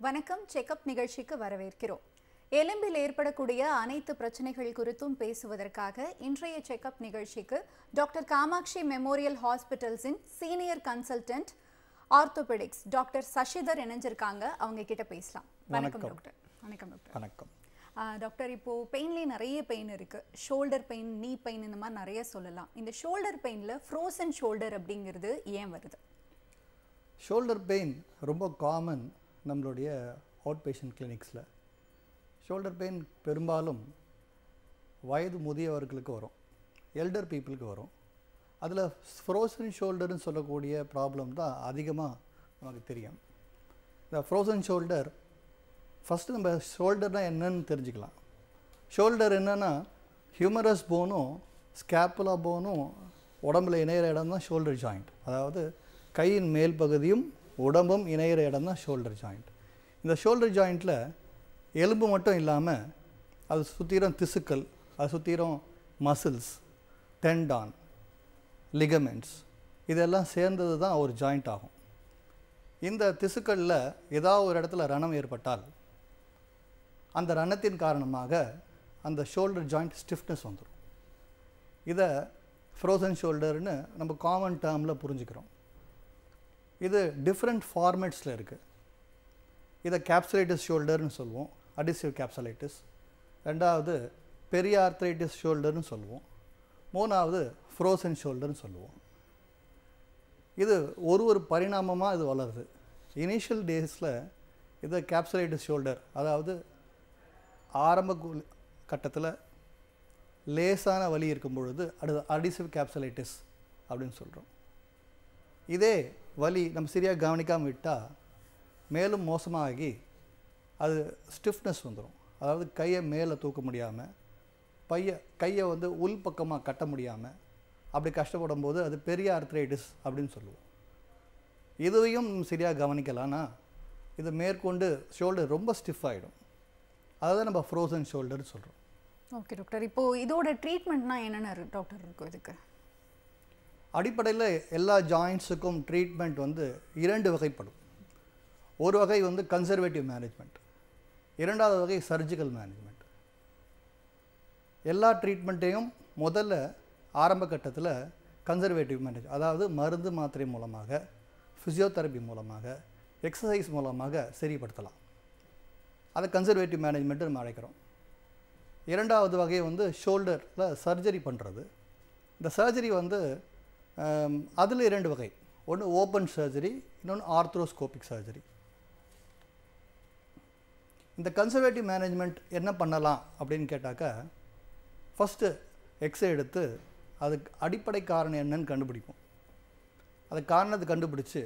வணக்கம் செக்கப் நிகழ்ச்சிக்கு வரவேற்கிறோம் எலும்பில் ஏற்படக்கூடிய அனைத்து பிரச்சனைகள் குறித்தும் பேசுவதற்காக இன்றைய செக்கப் நிகழ்ச்சிக்கு டாக்டர் காமாட்சி மெமோரியல் ஹாஸ்பிட்டல்ஸின் senior consultant orthopaedics doctor Sasidhar இணைஞ்சிருக்காங்க அவங்க கிட்ட பேசலாம் வணக்கம் வணக்கம். டாக்டர் வணக்கம் டாக்டர் வணக்கம் ஆ, டாக்டர் இப்போ பெயின்லேயே நிறைய பெயின் இருக்கு ஷோல்டர் பெயின் நீ பெயின் இந்த மாதிரி நிறைய சொல்லலாம் இந்த ஷோல்டர் பெயின்ல ஃப்ரோசன் ஷோல்டர் அப்படிங்கிறது ஏன் வருது ஷோல்டர் பெயின் ரொம்ப காமன் நம்மளுடைய அவுட் பேஷண்ட் கிளினிக்ஸில் ஷோல்டர் பெயின் பெரும்பாலும் வயது முதியவர்களுக்கு வரும் எல்டர் பீப்புளுக்கு வரும் அதில் ஃப்ரோசன் ஷோல்டர்னு சொல்லக்கூடிய ப்ராப்ளம் தான் அதிகமாக நமக்கு தெரியும் இந்த ஃப்ரோசன் ஷோல்டர் ஃபஸ்ட்டு நம்ம ஷோல்டர்னால் என்னன்னு தெரிஞ்சுக்கலாம் ஷோல்டர் என்னன்னா ஹியூமரஸ் போனும் ஸ்கேப்புலா போனும் உடம்புல இணையிற இடம் தான் ஷோல்டர் ஜாயிண்ட் அதாவது கையின் மேல் பகுதியும் உடம்பும் இணையிற இடம் தான் ஷோல்டர் ஜாயிண்ட் இந்த ஷோல்டர் ஜாயிண்ட்டில் எலும்பு மட்டும் இல்லாமல் அது சுற்றிலும் திசுக்கள் அது சுற்றிலும் மசில்ஸ் டெண்டான் லிகமெண்ட்ஸ் இதெல்லாம் சேர்ந்தது தான் ஒரு ஜாயிண்ட் ஆகும் இந்த திசுக்களில் ஏதாவது ஒரு இடத்துல ரணம் ஏற்பட்டால் அந்த ரணத்தின் காரணமாக அந்த ஷோல்டர் ஜாயிண்ட் ஸ்டிஃப்னஸ் வந்துடும் இதை ஃப்ரோசன் ஷோல்டர்னு நம்ம காமன் டேர்மில் புரிஞ்சுக்கிறோம் இது டிஃப்ரெண்ட் ஃபார்மேட்ஸில் இருக்குது இதை கேப்சலைட்டிஸ் ஷோல்டர்னு சொல்லுவோம் அடிசிவ் கேப்சலைட்டிஸ் ரெண்டாவது பெரிய ஆர்த்ரைட்டிஸ் ஷோல்டர்னு சொல்லுவோம் மூணாவது ஃப்ரோசன் ஷோல்டர்னு சொல்லுவோம் இது ஒரு ஒரு பரிணாமமாக இது வளருது இனிஷியல் டேஸில் இது கேப்சலைட்டிஸ் ஷோல்டர் அதாவது ஆரம்ப கு- கட்டத்தில் லேசான வலி இருக்கும் பொழுது அடுத்து அடிசிவ் கேப்சலைட்டிஸ் அப்படின்னு சொல்கிறோம் இதே வலி நம்ம சரியாக கவனிக்காமல் விட்டால் மேலும் மோசமாகி அது ஸ்டிஃப்னஸ் வந்துடும் அதாவது கையை மேலே தூக்க முடியாமல் பைய கையை வந்து உள் பக்கமாக கட்ட முடியாமல் அப்படி கஷ்டப்படும் போது அது பெரிய ஆர்த்ரைட்டிஸ் அப்படின்னு சொல்லுவோம் இதுவையும் சரியாக கவனிக்கலாம்னா இது மேற்கொண்டு ஷோல்டர் ரொம்ப ஸ்டிஃப் ஆகிடும் அதுதான் நம்ம ஃப்ரோசன் ஷோல்டர் சொல்கிறோம் ஓகே டாக்டர் இப்போ இதோட ட்ரீட்மெண்ட்னா என்னென்ன இருக்கு- டாக்டர் இருக்கும் இதுக்கு அடிப்படையில் எல்லா ஜாயிண்ட்ஸுக்கும் ட்ரீட்மெண்ட் வந்து இரண்டு வகைப்படும் ஒரு வகை வந்து கன்சர்வேட்டிவ் மேனேஜ்மெண்ட் இரண்டாவது வகை சர்ஜிக்கல் மேனேஜ்மெண்ட் எல்லா ட்ரீட்மெண்ட்டையும் முதல்ல ஆரம்ப கட்டத்தில் கன்சர்வேட்டிவ் மேனேஜ் அதாவது மருந்து மாத்திரை மூலமாக ஃபிசியோதெரப்பி மூலமாக எக்ஸசைஸ் மூலமாக சரிப்படுத்தலாம் அதை கன்சர்வேட்டிவ் மேனேஜ்மெண்ட்டு நம்ம அழைக்கிறோம் இரண்டாவது வகை வந்து ஷோல்டரில் சர்ஜரி பண்ணுறது இந்த சர்ஜரி வந்து அதில் இரண்டு வகை ஒன்று ஓப்பன் சர்ஜரி இன்னொன்று ஆர்த்ரோஸ்கோபிக் சர்ஜரி இந்த கன்சர்வேட்டிவ் மேனேஜ்மெண்ட் என்ன பண்ணலாம் அப்படின்னு கேட்டாக்கா ஃபஸ்ட்டு எக்ஸ்ரே எடுத்து அதுக்கு அடிப்படை காரணம் என்னன்னு கண்டுபிடிப்போம் அது காரணத்தை கண்டுபிடிச்சு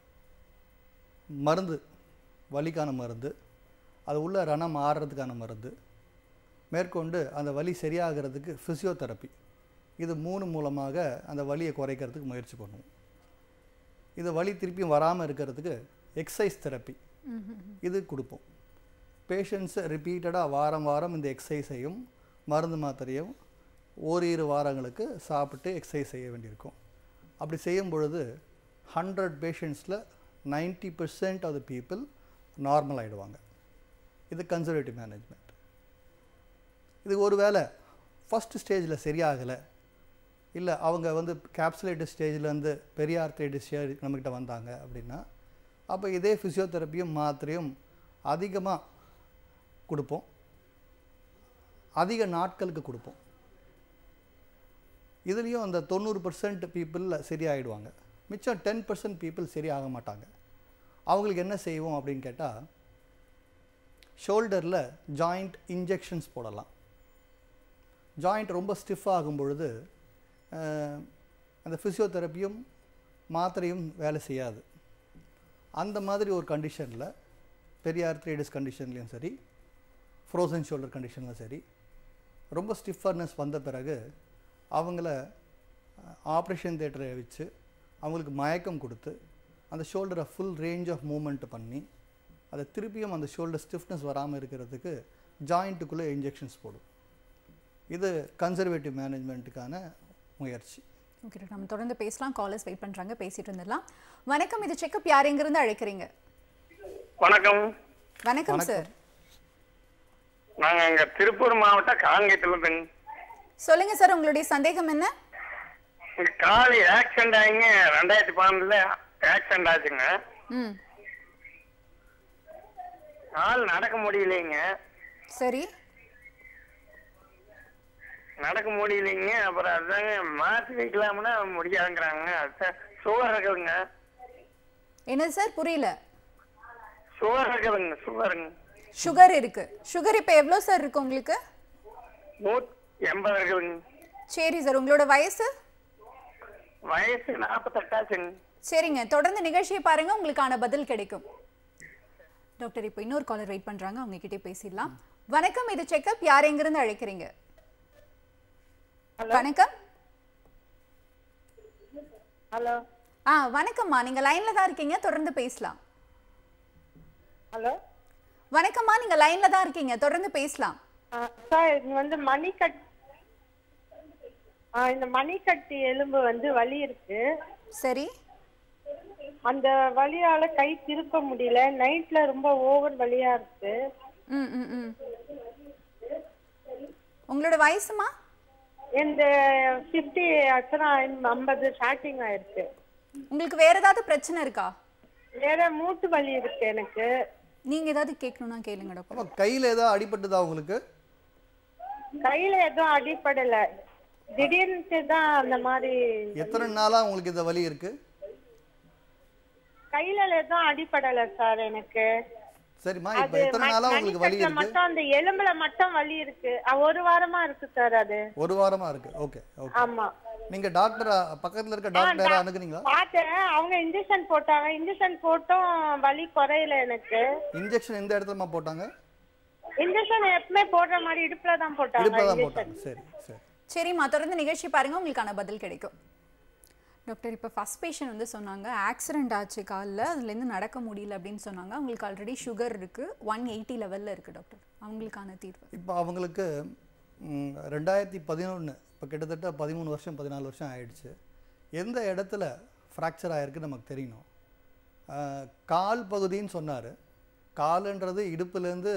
மருந்து வலிக்கான மருந்து அது உள்ள ரணம் ஆறுறதுக்கான மருந்து மேற்கொண்டு அந்த வலி சரியாகிறதுக்கு ஃபிசியோதெரப்பி இது மூணு மூலமாக அந்த வலியை குறைக்கிறதுக்கு முயற்சி பண்ணுவோம் இது வலி திருப்பியும் வராமல் இருக்கிறதுக்கு எக்ஸசைஸ் தெரப்பி இது கொடுப்போம் பேஷண்ட்ஸை ரிப்பீட்டடாக வாரம் வாரம் இந்த எக்ஸசைஸையும் மருந்து மாத்திரையும் ஓரிரு வாரங்களுக்கு சாப்பிட்டு எக்ஸசைஸ் செய்ய வேண்டியிருக்கும் அப்படி செய்யும் பொழுது ஹண்ட்ரட் பேஷண்ட்ஸில் ninety percent of the people normal ஆகிடுவாங்க இது கன்சர்வேட்டிவ் மேனேஜ்மெண்ட் இது ஒருவேளை ஃபஸ்ட் ஸ்டேஜில் சரியாகலை இல்லை அவங்க வந்து கேப்சுலேட்டட் ஸ்டேஜ்லேருந்து பெரிய ஆர்த்ரைட்டிஸ் ஸ்டேஜ் நம்மக்கிட்ட வந்தாங்க அப்படின்னா அப்போ இதே ஃபிசியோதெரப்பியும் மாத்திரையும் அதிகமாக கொடுப்போம் அதிக நாட்களுக்கு கொடுப்போம் இதுலேயும் அந்த தொண்ணூறு பர்சன்ட் பீப்புளில் சரியாயிடுவாங்க மிச்சம் டென் பர்சன்ட் பீப்புள் சரியாக மாட்டாங்க அவங்களுக்கு என்ன செய்வோம் அப்படின்னு கேட்டால் ஷோல்டரில் ஜாயிண்ட் இன்ஜெக்ஷன்ஸ் போடலாம் ஜாயிண்ட் ரொம்ப ஸ்டிஃப் ஆகும் பொழுது அஹ், அந்த ஃபிசியோதெரப்பியும் மாத்திரையும் வேலை செய்யாது அந்த மாதிரி ஒரு கண்டிஷனில் பெரிய ஆர்த்ரைடிஸ் கண்டிஷன்லேயும் சரி ஃப்ரோசன் ஷோல்டர் கண்டிஷனில் சரி ரொம்ப ஸ்டிஃபர்னஸ் வந்த பிறகு அவங்கள ஆப்ரேஷன் தேட்டரை வச்சு அவங்களுக்கு மயக்கம் கொடுத்து அந்த ஷோல்டரை ஃபுல் ரேஞ்ச் ஆஃப் மூமெண்ட் பண்ணி அதை திருப்பியும் அந்த ஷோல்டர் ஸ்டிஃப்னஸ் வராமல் இருக்கிறதுக்கு ஜாயிண்ட்டுக்குள்ளே இன்ஜெக்ஷன்ஸ் போடும் இது கன்சர்வேட்டிவ் மேனேஜ்மெண்ட்டுக்கான முயற்சி ஓகே டாக்டர் நம்ம தொடர்ந்து பேசலாம் காலர்ஸ் வெயிட் பண்றாங்க பேசிட்டு இருந்துடலாம் வணக்கம் இது செக்கப் யார் எங்கிருந்து அழைக்கிறீங்க வணக்கம் வணக்கம் சார் நாங்க இங்க திருப்பூர் மாவட்டம் காங்கேயத்துல இருந்துங்க சொல்லுங்க சார் உங்களுடைய சந்தேகம் என்ன இங்க காலி ஆக்சிடென்ட் ஆகிங்க ரெண்டாயிரத்தி பன்னெண்டுல ஆக்சிடென்ட் ஆச்சுங்க ம் கால் நடக்க முடியலைங்க சரி நடக்க முடியலைங்க அப்புறம் அதாங்க மாற்றி வைக்கலாம்னா முடியாதுங்கிறாங்க அதுதான் சுகர் இருக்குதுங்க என்னது சார் புரியல சுகர் இருக்குதுங்க சுகருங்க சுகர் இருக்கு சுகர் இப்போ எவ்வளோ சார் இருக்கு உங்களுக்கு நூத் எண்பது இருக்குதுங்க சரி சார் உங்களோட வயசு வயசு நாற்பத்தெட்டாச்சுங்க சரிங்க தொடர்ந்து நிகழ்ச்சியை பாருங்க உங்களுக்கான பதில் கிடைக்கும் டாக்டர் இப்போ இன்னொரு காலர் வெயிட் பண்றாங்க அவங்க கிட்டே பேசிடலாம் வணக்கம் இது செக்கப் யார் எங்கிருந்து அழைக்கிறீங்க வணக்கம் ஹலோ ஆ வணக்கம்மா நீங்க லைன்ல தான் இருக்கீங்க தொடர்ந்து பேசலாம் ஹலோ வணக்கம்மா நீங்க லைன்ல தான் இருக்கீங்க தொடர்ந்து பேசலாம் சார் இது வந்து மணிக்கட் ஆ, இந்த மணிக்கட்டு எலும்பு வந்து வலி இருக்கு சரி அந்த வலியால கை திருப்ப முடியல நைட்ல ரொம்ப ஓவர் வலியா இருக்கு ம் ம் ம் உங்களோட வயசுமா இந்த ஃபிஃப்டி ஆச்சுன்னா ஐம்பது ஸ்டார்டிங் ஆயிருக்கு உங்களுக்கு வேற ஏதாவது பிரச்சனை இருக்கா வேற மூட்டு வலி இருக்கு எனக்கு நீங்க ஏதாவது கேட்கணும்னா கேளுங்க டாக்டர் ஆமாம் கையில் ஏதாவது அடிபட்டுதா உங்களுக்கு கையில எதுவும் அடிப்படல திடீர்னு தான் அந்த மாதிரி எத்தனை நாளாக உங்களுக்கு இந்த வலி இருக்குது கையில எதுவும் அடிப்படல சார் எனக்கு சரிம்மா இப்போ அது எத்தனை ம- நாளாக உங்களுக்கு வலி மணிக்கட்டுல இருக்குது மட்டும் அந்த எலும்புல மட்டும் வலி இருக்கு அ, ஒரு வாரமா இருக்கு சார் அது ஒரு வாரமாக இருக்குது ஓகே ஓகே ஆமா நீங்கள் டாக்டர் பக்கத்தில் இருக்க டாக்டர் யாராவது அணுகுனீங்களா பார்த்தேன் அவங்க இன்ஜெக்ஷன் போட்டாங்க இன்ஜெக்ஷன் போட்டும் வலி குறையல எனக்கு இன்ஜெக்ஷன் எந்த இடத்துலமா போட்டாங்க இன்ஜெக்ஷன் எப்பவுமே போடுற மாதிரி இடுப்புல தான் போட்டாங்க இடுப்பில் தான் injection. போட்டாங்க சரி சரி சரிம்மா தொடர்ந்து நிகழ்ச்சி பாருங்க உங்களுக்கான பதில் கிடைக்கும் டாக்டர் இப்போ ஃபர்ஸ்ட் பேஷண்ட் வந்து சொன்னாங்க ஆக்சிடென்ட் ஆச்சு காலில் அதுலேருந்து நடக்க முடியல அப்படின்னு சொன்னாங்க அவங்களுக்கு ஆல்ரெடி சுகர் இருக்குது ஒன் எயிட்டி லெவலில் இருக்குது டாக்டர் அவங்களுக்கான தீர்வு இப்போ அவங்களுக்கு ம், ரெண்டாயிரத்தி பதினொன்று இப்போ கிட்டத்தட்ட பதிமூணு வருஷம் பதினாலு வருஷம் ஆயிடுச்சு எந்த இடத்துல ஃப்ராக்சர் ஆகிருக்கு நமக்கு தெரியணும் ஆஹ், கால் பகுதின்னு சொன்னார் காலுன்றது இடுப்புலேருந்து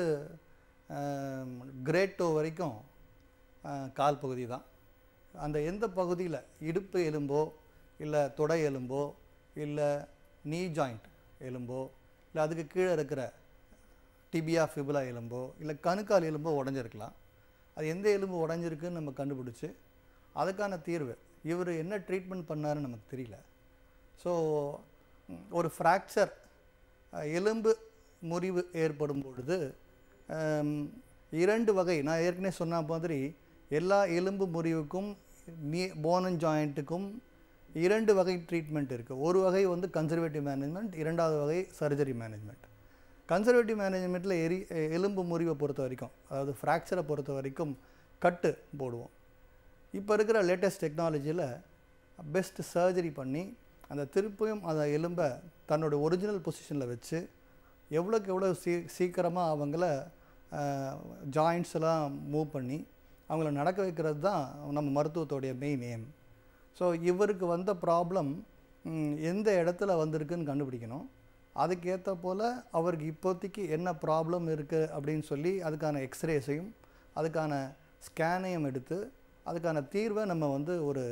கிரேட் டோ வரைக்கும் ஆஹ், கால் பகுதி தான் அந்த எந்த பகுதியில் இடுப்பு எலும்போ இல்லை தொடை எலும்போ இல்லை நீ ஜாயிண்ட் எலும்போ இல்லை அதுக்கு கீழே இருக்கிற டிபியா ஃபிபுலா எலும்போ இல்லை கணுக்கால் எலும்போ உடஞ்சிருக்கலாம் அது எந்த எலும்பு உடஞ்சிருக்குன்னு நம்ம கண்டுபிடிச்சி அதுக்கான தீர்வு இவர் என்ன ட்ரீட்மெண்ட் பண்ணாருன்னு நமக்கு தெரியல ஸோ ஒரு ஃப்ராக்சர் எலும்பு முறிவு ஏற்படும் பொழுது ஹம், இரண்டு வகை நான் ஏற்கனவே சொன்ன மாதிரி எல்லா எலும்பு முறிவுக்கும் நீ போனன் ஜாயிண்ட்டுக்கும் இரண்டு வகை ட்ரீட்மெண்ட் இருக்குது ஒரு வகை வந்து கன்சர்வேட்டிவ் மேனேஜ்மெண்ட் இரண்டாவது வகை சர்ஜரி மேனேஜ்மெண்ட் கன்சர்வேட்டிவ் மேனேஜ்மெண்ட்டில் எரி எலும்பு முறிவை பொறுத்த வரைக்கும் அதாவது ஃப்ராக்சரை பொறுத்த வரைக்கும் கட்டு போடுவோம் இப்போ இருக்கிற லேட்டஸ்ட் டெக்னாலஜியில் பெஸ்ட் சர்ஜரி பண்ணி அந்த திருப்பியும் அந்த எலும்பை தன்னோட ஒரிஜினல் பொசிஷனில் வச்சு எவ்வளோக்கு எவ்வளோ சீ சீக்கிரமாக அவங்கள ஜாயிண்ட்ஸ் எல்லாம் மூவ் பண்ணி அவங்கள நடக்க வைக்கிறது தான் நம்ம மருத்துவத்தோடைய மெயின் எய்ம் ஸோ இவருக்கு வந்த ப்ராப்ளம் எந்த இடத்துல வந்திருக்குன்னு கண்டுபிடிக்கணும் அதுக்கேற்ற போல் அவருக்கு இப்போதைக்கு என்ன ப்ராப்ளம் இருக்குது அப்படின்னு சொல்லி அதுக்கான எக்ஸ்ரேஸையும் அதுக்கான ஸ்கேனையும் எடுத்து அதுக்கான தீர்வை நம்ம வந்து ஒரு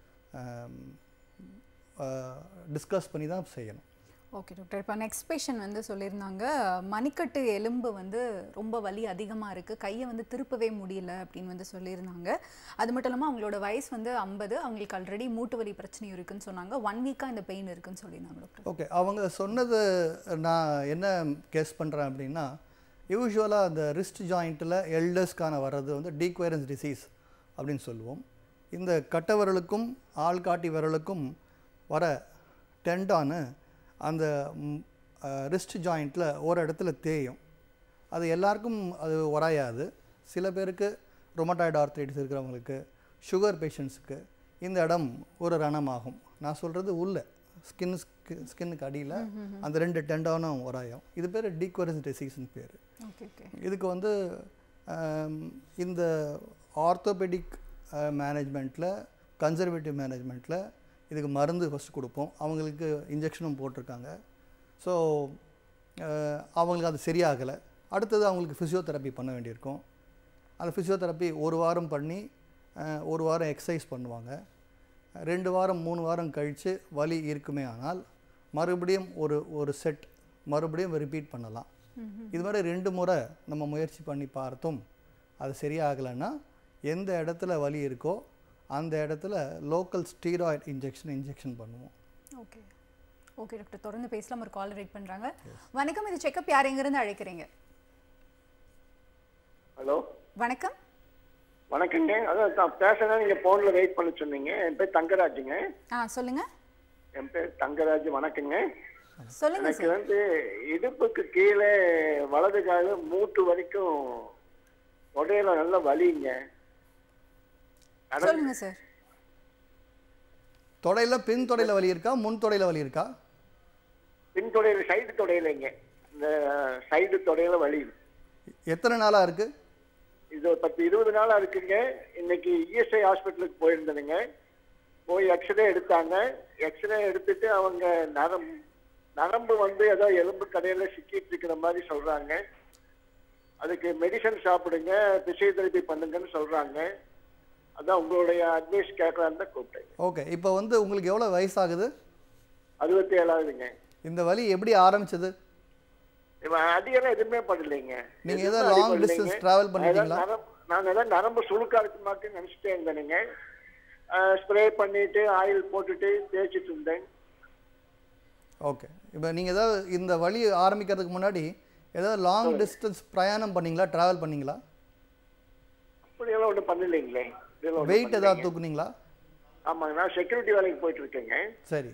டிஸ்கஸ் பண்ணி தான் செய்யணும் ஓகே டாக்டர் இப்போ நெக்ஸ்ட் பேஷண்ட் வந்து சொல்லியிருந்தாங்க மணிக்கட்டு எலும்பு வந்து ரொம்ப வலி அதிகமாக இருக்குது கையை வந்து திருப்பவே முடியல அப்படின்னு வந்து சொல்லியிருந்தாங்க அது மட்டும் இல்லாமல் அவங்களோட வயசு வந்து ஐம்பது அவங்களுக்கு ஆல்ரெடி மூட்டு வலி பிரச்சனை இருக்குன்னு சொன்னாங்க ஒன் வீக்காக இந்த பெயின் இருக்குன்னு சொல்லியிருந்தாங்க டாக்டர் ஓகே அவங்க சொன்னது நான் என்ன கேஸ் பண்ணுறேன் அப்படின்னா யூஸ்வலாக அந்த ரிஸ்ட் ஜாயிண்ட்டில் எல்டர்ஸ்க்கான வர்றது வந்து டீக்வைரன்ஸ் டிசீஸ் அப்படின்னு சொல்லுவோம் இந்த கட்டை விரலுக்கும் ஆள்காட்டி விரலுக்கும் வர டெண்டானு அந்த ரிஸ்ட் ஜாயிண்ட்டில் ஒரு இடத்துல தேயும் அது எல்லாருக்கும் அது உராயாது சில பேருக்கு ரொமட்டாய்டு ஆர்த்ரைட்டிஸ் இருக்கிறவங்களுக்கு சுகர் பேஷண்ட்ஸுக்கு இந்த இடம் ஒரு ரணமாகும் நான் சொல்கிறது உள்ள ஸ்கின் ஸ்கின்னுக்கு அடியில் அந்த ரெண்டு டெண்டானும் உராயும் இது பேர் டீக்வரன்ஸ் டிசீஸ்னு பேர் ஓகே ஓகே இதுக்கு வந்து ஆம், இந்த ஆர்த்தோபெடிக் மேனேஜ்மெண்ட்டில் கன்சர்வேட்டிவ் மேனேஜ்மெண்ட்டில் இதுக்கு மருந்து ஃபஸ்ட்டு கொடுப்போம் அவங்களுக்கு இன்ஜெக்ஷனும் போட்டிருக்காங்க ஸோ அவங்களுக்கு அது சரியாகலை அடுத்தது அவங்களுக்கு ஃபிசியோதெரப்பி பண்ண வேண்டியிருக்கும் அந்த ஃபிசியோதெரப்பி ஒரு வாரம் பண்ணி அஹ், ஒரு வாரம் எக்ஸசைஸ் பண்ணுவாங்க ரெண்டு வாரம் மூணு வாரம் கழித்து வலி இருக்குமே ஆனால் மறுபடியும் ஒரு ஒரு செட் மறுபடியும் ரிப்பீட் பண்ணலாம் இது மாதிரி ரெண்டு முறை நம்ம முயற்சி பண்ணி பார்த்தும் அது சரியாகலைன்னா எந்த இடத்துல வலி இருக்கோ அந்த இடத்துல லோக்கல் ஸ்டீராய்டு இன்ஜெக்ஷன் இன்ஜெக்ஷன் பண்ணுவோம் ஓகே ஓகே டாக்டர் தொடர்ந்து பேசலாம் ஒரு கால் வெயிட் பண்றாங்க வணக்கம் இது செக்கப் யார் எங்கிருந்து அழைக்கிறீங்க ஹலோ வணக்கம் வணக்கங்க அதான் நான் பேசுறேன் நீங்க போன்ல வெயிட் பண்ண சொன்னீங்க என் பேர் தங்கராஜுங்க ஆ சொல்லுங்க என் பேர் தங்கராஜ் வணக்கங்க சொல்லுங்க எனக்கு சார் வந்து இடுப்புக்கு கீழே வலது கால மூட்டு வரைக்கும் உடையில நல்ல வலிங்க நடந்து- சொல்லுங்க சார் தொடையில் பின் தொடையில் வலி இருக்கா முன் தொடையில் வலி இருக்கா பின் தொடையில சைடு தொடையிலங்க இந்த சைடு தொடையில வலி எத்தனை நாளாக இருக்குது இது ஒரு பத்து இருபது நாளா இருக்குங்க இன்னைக்கு இஎஸ்ஐ ஹாஸ்பிட்டலுக்கு போயிருந்தேனுங்க போய் எக்ஸ்ரே எடுத்தாங்க எக்ஸ்ரே எடுத்துட்டு அவங்க நரம் நரம்பு வந்து ஏதோ எலும்பு கடையில சிக்கிட்டு இருக்கிற மாதிரி சொல்றாங்க அதுக்கு மெடிசன் சாப்பிடுங்க பிசியோதெரபி பண்ணுங்கன்னு சொல்றாங்க அதான் உங்களுடைய அட்வைஸ் கேட்கலான்னு தான் கூப்பிட்டேன் ஓகே இப்போ வந்து உங்களுக்கு எவ்வளோ வயசாகுது அறுபத்தி ஏழாவதுங்க இந்த வலி எப்படி ஆரம்பிச்சது இவன் அடியெல்லாம் எதுவுமே பண்ணலைங்க நீங்க எதுவுமே ஏதாவது அடி long பண்ணலைங்க. distance travel நான் பண்ணிருக்கீங்களா? ஏதாவது நரம்- நான் ஏதாவது நரம்பு சுழுக்கா இருக்கு மாட்டேன்னு நினைச்சிட்டே இருந்தேனுங்க ஸ்ப்ரே பண்ணிட்டு ஆயில் போட்டுட்டு தேய்ச்சிட்டு இருந்தேன் ஓகே இப்போ நீங்கள் ஏதாவது இந்த வலி ஆரம்பிக்கிறதுக்கு முன்னாடி ஏதாவது லாங் டிஸ்டன்ஸ் பிரயாணம் பண்ணீங்களா ட்ராவல் பண்ணீங்களா அப்படியெல்லாம் ஒன்றும் பண்ணலைங்களே இதெல்லாம் ஒண்ணும் வெயிட் ஏதாவது பண்ணலைங்க. தூக்குனீங்களா ஆமாங்க நான் செக்யூரிட்டி வேலைக்கு போயிட்டு இருக்கேங்க சரி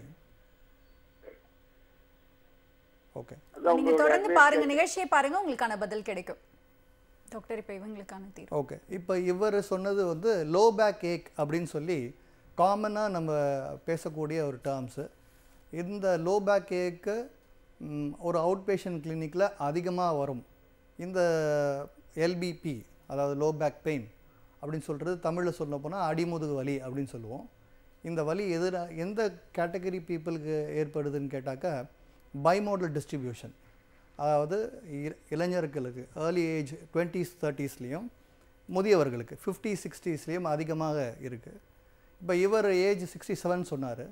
ஓகே அதான் நீங்க உங்களுடைய தொடர்ந்து advice பாருங்க நிகழ்ச்சியை பாருங்க உங்களுக்கான பதில் கிடைக்கும் டாக்டர் இப்போ இவங்களுக்கான தீர்வு ஓகே இப்போ இவர் சொன்னது வந்து லோ பேக் ஏக் அப்படின்னு சொல்லி காமனாக நம்ம பேசக்கூடிய ஒரு டேர்ம்ஸு இந்த லோ பேக் ஏக்கு ஒரு அவுட் பேஷண்ட் கிளினிக்கில் அதிகமாக வரும் இந்த எல்பிபி அதாவது லோ பேக் பெயின் அப்படின்னு சொல்கிறது தமிழில் சொல்ல போனால் அடிமுதுகு வலி அப்படின்னு சொல்லுவோம் இந்த வலி எதிர எந்த கேட்டகரி பீப்புளுக்கு ஏற்படுதுன்னு கேட்டாக்கா பைமோடல் டிஸ்ட்ரிபியூஷன் அதாவது இ- இளைஞர்களுக்கு ஏர்லி ஏஜ் டுவெண்ட்டீஸ் தேர்ட்டீஸ்லேயும் முதியவர்களுக்கு ஃபிஃப்டி சிக்ஸ்டீஸ்லேயும் அதிகமாக இருக்குது இப்போ இவர் ஏஜ் சிக்ஸ்டி செவன் சொன்னார்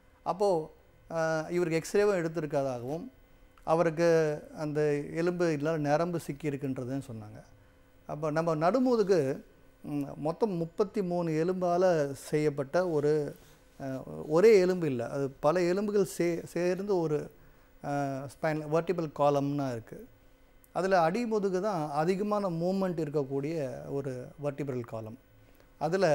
அப்போது இவருக்கு எக்ஸ்ரேவும் எடுத்திருக்காதாகவும் அவருக்கு அந்த எலும்பு இல்லாத நரம்பு சிக்கி இருக்குன்றதுன்னு சொன்னாங்க அப்போ நம்ம நடுமுதுகு ம், மொத்தம் முப்பத்தி மூணு எலும்பால் செய்யப்பட்ட ஒரு அஹ், ஒரே எலும்பு இல்லை அது பல எலும்புகள் சே சேர்ந்து ஒரு ஸ்பைன் வெர்டிபிள் காலம்னா இருக்குது அதில் அடிமுதுகு தான் அதிகமான மூமெண்ட் இருக்கக்கூடிய ஒரு வெர்டிபிள் காலம் அதில்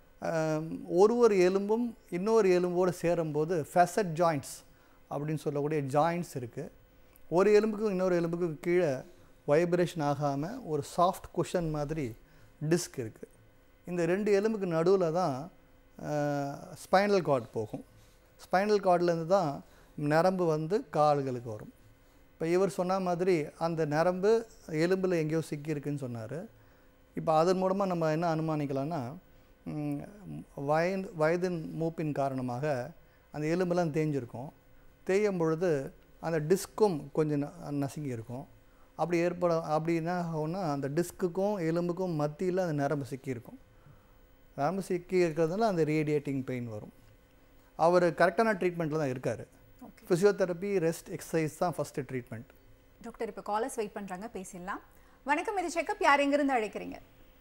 ஒரு ஒரு எலும்பும் இன்னொரு எலும்போடு சேரும்போது ஃபெசட் ஜாயிண்ட்ஸ் அப்படின்னு சொல்லக்கூடிய ஜாயிண்ட்ஸ் இருக்குது ஒரு எலும்புக்கும் இன்னொரு எலும்புக்கும் கீழே வைப்ரேஷன் ஆகாமல் ஒரு சாஃப்ட் குஷன் மாதிரி டிஸ்க் இருக்குது இந்த ரெண்டு எலும்புக்கு நடுவில் தான் ஸ்பைனல் கார்டு போகும் ஸ்பைனல் கார்ட்லேருந்து தான் நரம்பு வந்து கால்களுக்கு வரும் இப்போ இவர் சொன்ன மாதிரி அந்த நரம்பு எலும்பில் எங்கேயோ சிக்கியிருக்குன்னு சொன்னார் இப்போ அதன் மூலமாக நம்ம என்ன அனுமானிக்கலாம்னா ம், வயது வயதின் மூப்பின் காரணமாக அந்த எலும்பெல்லாம் தேஞ்சிருக்கும் தேயும் பொழுது அந்த டிஸ்க்கும் கொஞ்சம் ந- நசுங்கி இருக்கும் அப்படி ஏற்பட அப்படி என்ன ஆகும்னா அந்த டிஸ்க்குக்கும் எலும்புக்கும் மத்தியில் அந்த நரம்பு சிக்கியிருக்கும் நரம்பு சிக்கி இருக்கிறதுனால அந்த ரேடியேட்டிங் பெயின் வரும் அவர் கரெக்டான ட்ரீட்மெண்ட்டில் தான் இருக்கார் ஓகே ஃபிசியோதெரப்பி ரெஸ்ட் எக்ஸசைஸ் தான் ஃபஸ்ட்டு ட்ரீட்மெண்ட் டாக்டர் இப்போ காலர்ஸ் வெயிட் பண்றாங்க பேசிடலாம் வணக்கம் இது செக்கப் யார் எங்கிருந்து அழைக்கிறீங்க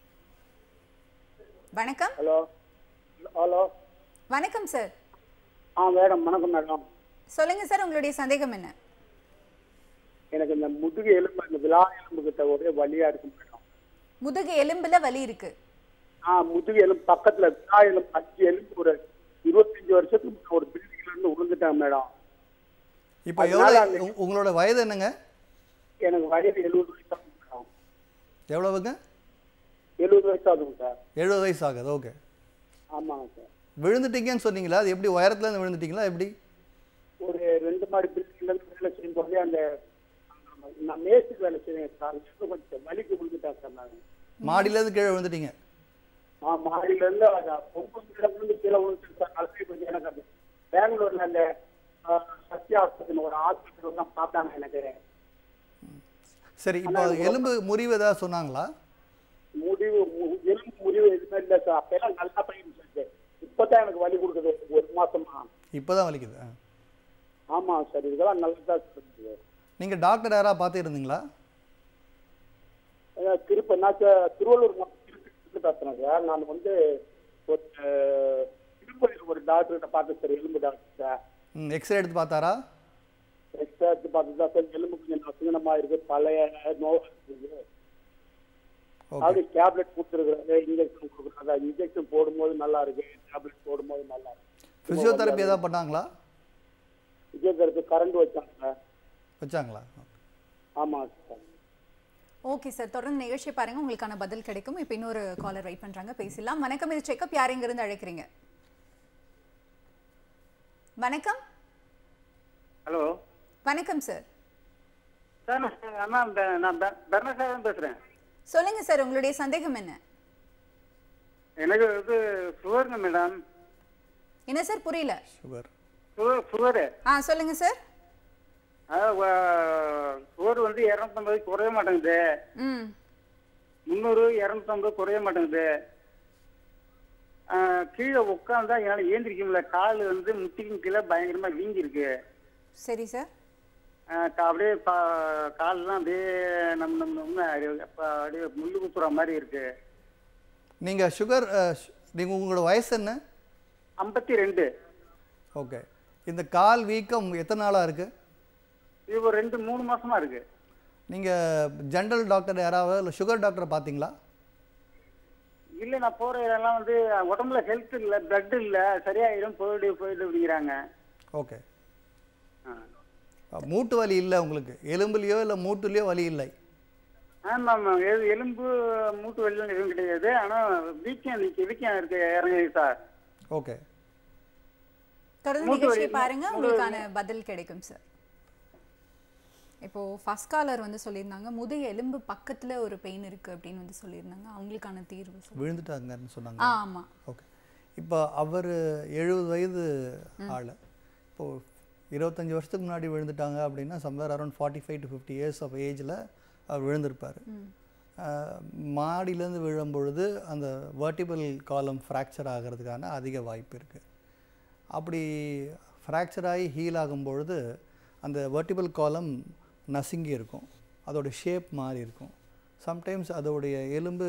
வணக்கம் ஹலோ ஹலோ வணக்கம் சார் ஆ மேடம் வணக்கம் மேடம் சொல்லுங்க சார் உங்களுடைய சந்தேகம் என்ன எனக்கு இந்த முதுகு எலும்பு இந்த விழா எலும்பு கிட்ட ஒரே வலியா இருக்கு மேடம் முதுகு எலும்புல வலி இருக்கு ஆ முதுகு எலும்பு பக்கத்துல விழா எலும்பு அஞ்சு எலும்பு ஒரு இருபத்தஞ்சு வருஷத்துக்கு முன்ன ஒரு பில்டிங்ல இருந்து விழுந்துட்டேன் மேடம் இப்போ அதனால எவ்வளோ அந்த- உ- உங்களோட வயது என்னங்க எனக்கு வயது எழுபது வயசு ஆகுது மேடம் எவ்வளவுங்க எழுபது வயசு ஆகுதுங்க சார் எழுபது வயசு ஆகுது ஓகே ஆமாங்க சார் விழுந்துட்டீங்கன்னு சொன்னீங்களா அது எப்படி உயரத்துல இருந்து விழுந்துட்டீங்களா எப்படி ஒரு ரெண்டு மாடி பில்டிங்ல இருந்து வேலை செய்யும் போதே அந்த நான் மேஸ்திரி வேலை செய்வேன் சார் இன்னும் கொஞ்சம் வலிக்கு விழுந்துட்டேன் சார் நான் மாடியிலேருந்து கீழே விழுந்துட்டீங்க ஆ மாடியில இருந்து அது ஒன்பது கிலோ இருந்து கீழே விழுந்துச்சு சார் நல்ல கொஞ்சம் எனக்கு அது பெங்களூர்ல அந்த ஆ, சத்யா ஹாஸ்பிட்டல் ஒரு ஹாஸ்பிட்டல் தான் பார்த்தாங்க எனக்கு சரி இப்போ எலும்பு முறிவு ஏதாவது சொன்னாங்களா முடிவு மு- எலும்பு முடிவு எதுவுமே இல்லை சார் அப்பெல்லாம் நல்லா போயிடுச்சு சார் இப்பதான் எனக்கு வலி கொடுக்குது ஒரு மாசமா இப்போ தான் வலிக்குது ஆ. ஆமா சார் இதெல்லாம் நல்லா தான் இருக்குது நீங்கள் டாக்டர் யாராவது பார்த்து இருந்தீங்களா அஹ் திருப்ப நான் சார் திருவள்ளூர் மாவட்டம் திருப்பதி பேசுறேன் சார் நான் வந்து ஒரு அஹ், திருப்பதியில் ஒரு டாக்டர்கிட்ட பார்த்தேன் சார் எலும்பு டாக்டர் சார் ம் எக்ஸ்ரே எடுத்து பார்த்தாரா எக்ஸ்ட்ரா எடுத்து பார்த்து தான் சார் எலும்பு கொஞ்சம் நசுங்கனமா இருக்கு பழைய நோவு இருக்குது ஓகே அப்படி டேப்லெட் கொடுத்துருக்குறாங்க இன்ஜெக்ஷன் கொடுக்குறாங்க இன்ஜெக்ஷன் போடும்போது நல்லா இருக்கு டேப்லெட் போடும்போது நல்லா இருக்கு ஃபிசியோதெரப்பி ஏதாவது பண்ணாங்களா பிசியோதெரப்பி கரண்ட் வச்சாங்க வச்சாங்களா ஆமா சார் ஓகே சார் தொடர்ந்து நிகழ்ச்சி பாருங்க உங்களுக்கான பதில் கிடைக்கும் இப்போ இன்னொரு காலர் வெயிட் பண்றாங்க பேசலாம் வணக்கம் இது செக்கப் யார் இருந்து அழைக்கிறீங்க வணக்கம் ஹலோ வணக்கம் சார் சார் நான் அண்ணா பெ- நான் பெ- பெர்னசாதன் பேசுறேன் சொல்லுங்க சார் உங்களுடைய சந்தேகம் என்ன எனக்கு இது சுகருங்க மேடம் என்ன சார் புரியல சுகர் சுகர் சுகரு ஆ சொல்லுங்க சார் சுகர் வந்து இரநூத்தம்பது குறைய மாட்டேங்குது ம் முந்நூறு இரநூத்தம்பது குறைய மாட்டேங்குது ஆ, கீழே உட்காந்தா என்னால் ஏந்திரிக்க முடியல கால் வந்து முட்டிக்கும் கீழே பயங்கரமா வீங்கி இருக்கு சரி சார் ஆ, கா- அப்படியே பா- கால்லாம் அப்படியே நம்ம நம்ம நம்ம அப்படியே ப- அப்படியே முள்ளு குத்துற மாதிரி இருக்கு நீங்கள் சுகர் நீங்கள் உங்களோட வயசு என்ன ஐம்பத்தி ரெண்டு ஓகே இந்த கால் வீக்கம் எத்தனை நாளாக இருக்குது இது ஒரு ரெண்டு மூணு மாசமா இருக்கு நீங்கள் ஜென்ரல் டாக்டர் யாராவது இல்லை சுகர் டாக்டரை பார்த்தீங்களா இல்ல நான் போற இடம்லாம் வந்து உடம்புல ஹெல்த் இல்ல பிளட் இல்ல சரியாயிடும் போயிடு போயிடு அப்படிங்கிறாங்க ஓகே ஆ. மூட்டு வலி இல்லை உங்களுக்கு எலும்புலையோ இல்லை மூட்டுலையோ வலி இல்லை ஆமா ஆமா எ- எலும்பு மூட்டு வலிலாம் எதுவும் கிடையாது ஆனா வீக்கம் நிக்க வீக்கம் இருக்கு இறங்குது சார் ஓகே தொடர்ந்து மூட்டு நிகழ்ச்சியை வலி, பாருங்க மூட்டு உங்களுக்கான பதில் கிடைக்கும் சார் இப்போ ஃபர்ஸ்ட் காலர் வந்து சொல்லியிருந்தாங்க முதுகு எலும்பு பக்கத்துல ஒரு பெயின் இருக்கு அப்படின்னு வந்து சொல்லியிருந்தாங்க அவங்களுக்கான தீர்வு சொல்லுங்க. விழுந்துட்டாங்கன்னு சொன்னாங்க ஆ ஆமா ஓகே இப்போ அவர் எழுபது வயது ஆள் இப்போது இருபத்தஞ்சி வருஷத்துக்கு முன்னாடி விழுந்துட்டாங்க அப்படின்னா somewhere around forty five to fifty years of ஏஜில் அவர் விழுந்திருப்பார் மாடியிலேருந்து விழும்பொழுது அந்த வெர்டிபிள் காலம் ஃப்ராக்சர் ஆகிறதுக்கான அதிக வாய்ப்பு இருக்குது அப்படி ஃப்ராக்சர் ஆகி ஹீல் ஆகும் பொழுது அந்த வெர்டிபிள் காலம் நசுங்கி இருக்கும் அதோட ஷேப் மாறி இருக்கும் சம்டைம்ஸ் அதோடைய எலும்பு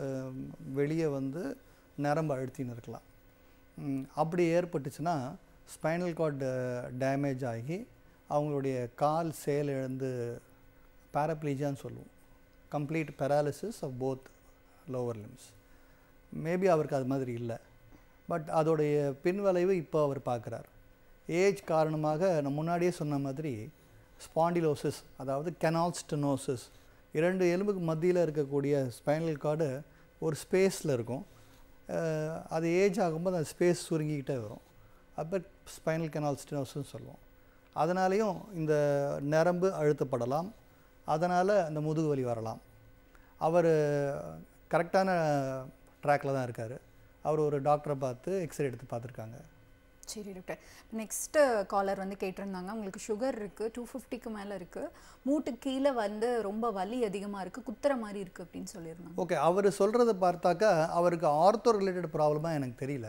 வெளியே வந்து நரம்பு அழுத்தின்னு இருக்கலாம் ம், அப்படி ஏற்பட்டுச்சுன்னா ஸ்பைனல் கார்டு டேமேஜ் ஆகி அவங்களுடைய கால் செயல் இழந்து பேரப்ளீஜியான்னு சொல்லுவோம் complete paralysis of both lower limbs maybe அவருக்கு அது மாதிரி இல்லை பட் அதோடைய பின்விளைவு இப்போ அவர் பார்க்குறார் ஏஜ் காரணமாக நான் முன்னாடியே சொன்ன மாதிரி ஸ்பாண்டிலோசிஸ் அதாவது கெனால் ஸ்டெனோசிஸ் இரண்டு எலும்புக்கு மத்தியில் இருக்கக்கூடிய ஸ்பைனல் கார்டு ஒரு ஸ்பேஸில் இருக்கும் அஹ் அது ஏஜ் ஆகும்போது அந்த ஸ்பேஸ் சுருங்கிக்கிட்டே வரும் அப்போ ஸ்பைனல் கெனால் ஸ்டெனோசிஸ் சொல்லுவோம் அதனாலேயும் இந்த நரம்பு அழுத்தப்படலாம் அதனால் அந்த முதுகு வலி வரலாம் அவர் கரெக்டான ட்ராக்கில் தான் இருக்கார் அவர் ஒரு டாக்டரை பார்த்து எக்ஸ்ரே எடுத்து பார்த்துருக்காங்க சரி டாக்டர் நெக்ஸ்ட் காலர் வந்து கேட்டிருந்தாங்க உங்களுக்கு சுகர் இருக்கு டூ ஃபிஃப்டிக்கு மேல இருக்கு மூட்டு கீழே வந்து ரொம்ப வலி அதிகமா இருக்கு குத்துற மாதிரி இருக்கு அப்படின்னு சொல்லியிருந்தாங்க ஓகே அவர் சொல்கிறத பார்த்தாக்கா அவருக்கு ஆர்த்தோ ரிலேட்டட் ப்ராப்ளமாக எனக்கு தெரியல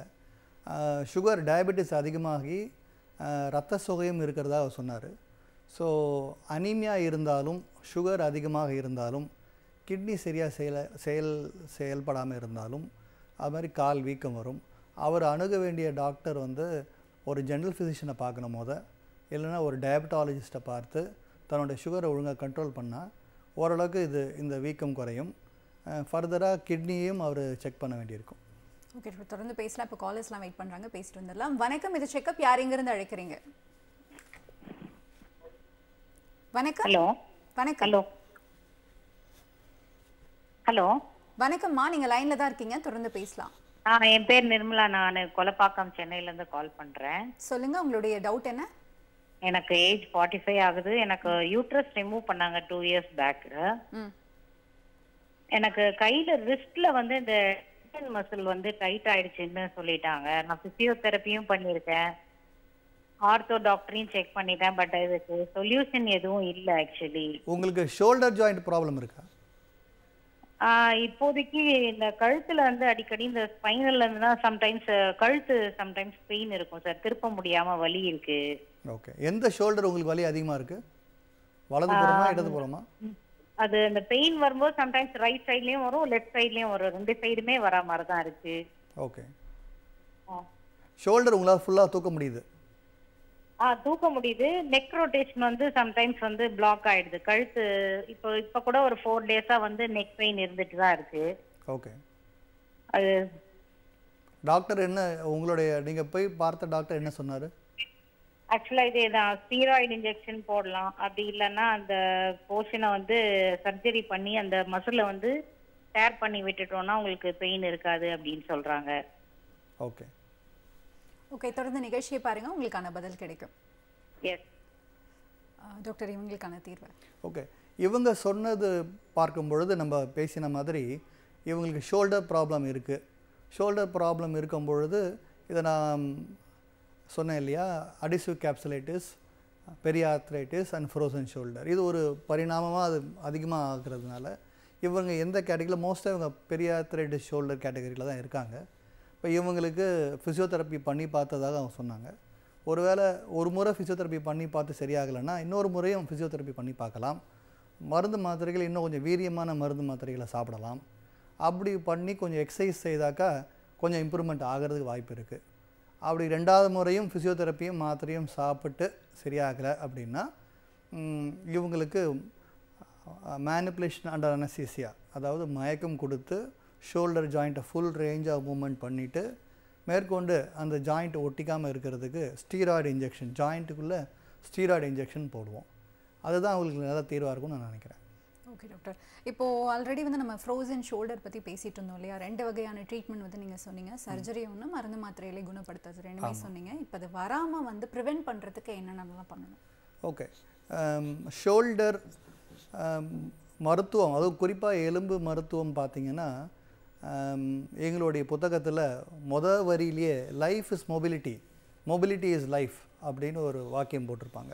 சுகர் டயபெட்டிஸ் அதிகமாகி ஆஹ் ரத்த சோகையும் இருக்கிறதா அவர் சொன்னார் ஸோ அனீமியா இருந்தாலும் சுகர் அதிகமாக இருந்தாலும் கிட்னி சரியாக செயல செயல் செயல்படாமல் இருந்தாலும் அது மாதிரி கால் வீக்கம் வரும் அவர் அணுக வேண்டிய டாக்டர் வந்து ஒரு ஜென்ரல் ஃபிசிஷியனை பார்க்கணும் போத இல்லைன்னா ஒரு டயபட்டாலஜிஸ்ட்டை பார்த்து தன்னுடைய சுகரை ஒழுங்காக கண்ட்ரோல் பண்ணால் ஓரளவுக்கு இது இந்த வீக்கம் குறையும் ஃபர்தராக கிட்னியையும் அவர் செக் பண்ண வேண்டியிருக்கும் ஓகே டாக்டர் தொடர்ந்து பேசலாம் இப்போ காலர்ஸ்லாம் வெயிட் பண்றாங்க பேசிட்டு வந்துடலாம் வணக்கம் இது செக்கப் யார் இருந்து அழைக்கிறீங்க வணக்கம் ஹலோ வணக்கம் ஹலோ ஹலோ வணக்கம்மா நீங்க லைன்ல தான் இருக்கீங்க தொடர்ந்து பேசலாம் ஆ என் பேர் நிர்மலா நான் கொலப்பாக்கம் சென்னையில இருந்து கால் பண்றேன் சொல்லுங்க உங்களுடைய டவுட் என்ன எனக்கு ஏஜ் ஃபார்ட்டி ஃபைவ் ஆகுது எனக்கு யூட்ரஸ் ரிமூவ் பண்ணாங்க டூ இயர்ஸ் பேக் ம் எனக்கு கையில ரிஸ்ட்ல வந்து இந்த மசில் வந்து டைட் ஆயிடுச்சுன்னு சொல்லிட்டாங்க நான் பிசியோதெரப்பியும் பண்ணியிருக்கேன் ஆர்த்தோ டாக்டரையும் செக் பண்ணிட்டேன் பட் இதுக்கு சொல்யூஷன் எதுவும் இல்லை ஆக்சுவலி உங்களுக்கு ஷோல்டர் ஜாயிண்ட் ப்ராப்ளம் இருக்கா இப்போதைக்கு இந்த கழுத்துல வந்து அடிக்கடி இந்த ஸ்பைனல்ல இருந்து தான் சம்டைம்ஸ் கழுத்து சம்டைம்ஸ் பெயின் இருக்கும் சார் திருப்ப முடியாம வலி இருக்கு ஓகே எந்த ஷோல்டர் உங்களுக்கு வலி அதிகமாக இருக்குது வலது புறமா இடது புறமா அது அந்த பெயின் வரும்போது சம்டைம்ஸ் ரைட் சைட்லயும் வரும் லெஃப்ட் சைட்லயும் வரும் ரெண்டு சைடுமே வரா மாதிரி தான் இருக்கு ஓகே ஆ. ஷோல்டர் உங்களால் ஃபுல்லாக தூக்க முடியுது ஆ தூக்க முடியுது நெக் ரொட்டேஷன் வந்து சம்டைம்ஸ் வந்து பிளாக் ஆயிடுது கழுத்து இப்போ இப்போ கூட ஒரு ஃபோர் டேஸா வந்து நெக் பெயின் இருந்துட்டு தான் இருக்கு ஓகே அது டாக்டர் என்ன உங்களுடைய நீங்கள் போய் பார்த்த டாக்டர் என்ன சொன்னார் ஆக்சுவலா இதே தான் ஸ்டீராய்டு இன்ஜெக்ஷன் போடலாம் அப்படி இல்லைன்னா அந்த போர்ஷனை வந்து சர்ஜரி பண்ணி அந்த மசிலை வந்து டேர் பண்ணி விட்டுட்டோம்னா உங்களுக்கு பெயின் இருக்காது அப்படின்னு சொல்றாங்க ஓகே ஓகே தொடர்ந்து நிகழ்ச்சியை பாருங்க உங்களுக்கான பதில் கிடைக்கும் எஸ் அஹ், டாக்டர் இவங்களுக்கான தீர்வு ஓகே இவங்க சொன்னது பார்க்கும் பொழுது நம்ம பேசின மாதிரி இவங்களுக்கு ஷோல்டர் ப்ராப்ளம் இருக்குது ஷோல்டர் ப்ராப்ளம் இருக்கும் பொழுது இதை நான் சொன்னேன் இல்லையா adhesive capsulitis periarthritis and frozen shoulder இது ஒரு பரிணாமமாக அது அதிகமாக ஆகுறதுனால இவங்க எந்த கேட்டகரியில் மோஸ்ட்டாக இவங்க பெரியாத்ரைட்டிஸ் ஷோல்டர் கேட்டகரியில் தான் இருக்காங்க இப்போ இவங்களுக்கு ஃபிசியோதெரப்பி பண்ணி பார்த்ததாக அவங்க சொன்னாங்க ஒருவேளை ஒரு முறை ஃபிசியோதெரப்பி பண்ணி பார்த்து சரியாகலைன்னா இன்னொரு முறையும் ஃபிசியோதெரப்பி பண்ணி பார்க்கலாம் மருந்து மாத்திரைகள் இன்னும் கொஞ்சம் வீரியமான மருந்து மாத்திரைகளை சாப்பிடலாம் அப்படி பண்ணி கொஞ்சம் எக்ஸசைஸ் செய்தாக்கா கொஞ்சம் இம்ப்ரூவ்மெண்ட் ஆகிறதுக்கு வாய்ப்பு இருக்குது அப்படி ரெண்டாவது முறையும் ஃபிசியோதெரப்பியும் மாத்திரையும் சாப்பிட்டு சரியாகலை அப்படின்னா ம், இவங்களுக்கு மேனிப்புலேஷன் அண்டர் அனசீசியா அதாவது மயக்கம் கொடுத்து ஷோல்டர் ஜாயிண்ட்டை ஃபுல் ரேஞ்ச் ஆஃப் மூவ்மெண்ட் பண்ணிவிட்டு மேற்கொண்டு அந்த ஜாயிண்ட் ஒட்டிக்காமல் இருக்கிறதுக்கு ஸ்டீராய்டு இன்ஜெக்ஷன் ஜாயிண்ட்டுக்குள்ளே ஸ்டீராய்டு இன்ஜெக்ஷன் போடுவோம் அதுதான் அவங்களுக்கு நல்ல தீர்வாக இருக்கும்னு நான் நினைக்கிறேன் ஓகே டாக்டர் இப்போ ஆல்ரெடி வந்து நம்ம ஃப்ரோசன் ஷோல்டர் பற்றி பேசிட்டு இருந்தோம் இல்லையா ரெண்டு வகையான ட்ரீட்மெண்ட் வந்து நீங்கள் சொன்னீங்க சர்ஜரி ஒன்று மருந்து மாத்திரையிலே குணப்படுத்துறது ரெண்டுமே சொன்னீங்க இப்போ அது வராமல் வந்து ப்ரிவென்ட் பண்ணுறதுக்கு என்னென்னலாம் பண்ணணும் ஓகே ஷோல்டர் மருத்துவம் அதுவும் குறிப்பாக எலும்பு மருத்துவம் பார்த்தீங்கன்னா ஆம், எங்களுடைய புத்தகத்தில் முத வரியிலேயே life is mobility mobility is life அப்படின்னு ஒரு வாக்கியம் போட்டிருப்பாங்க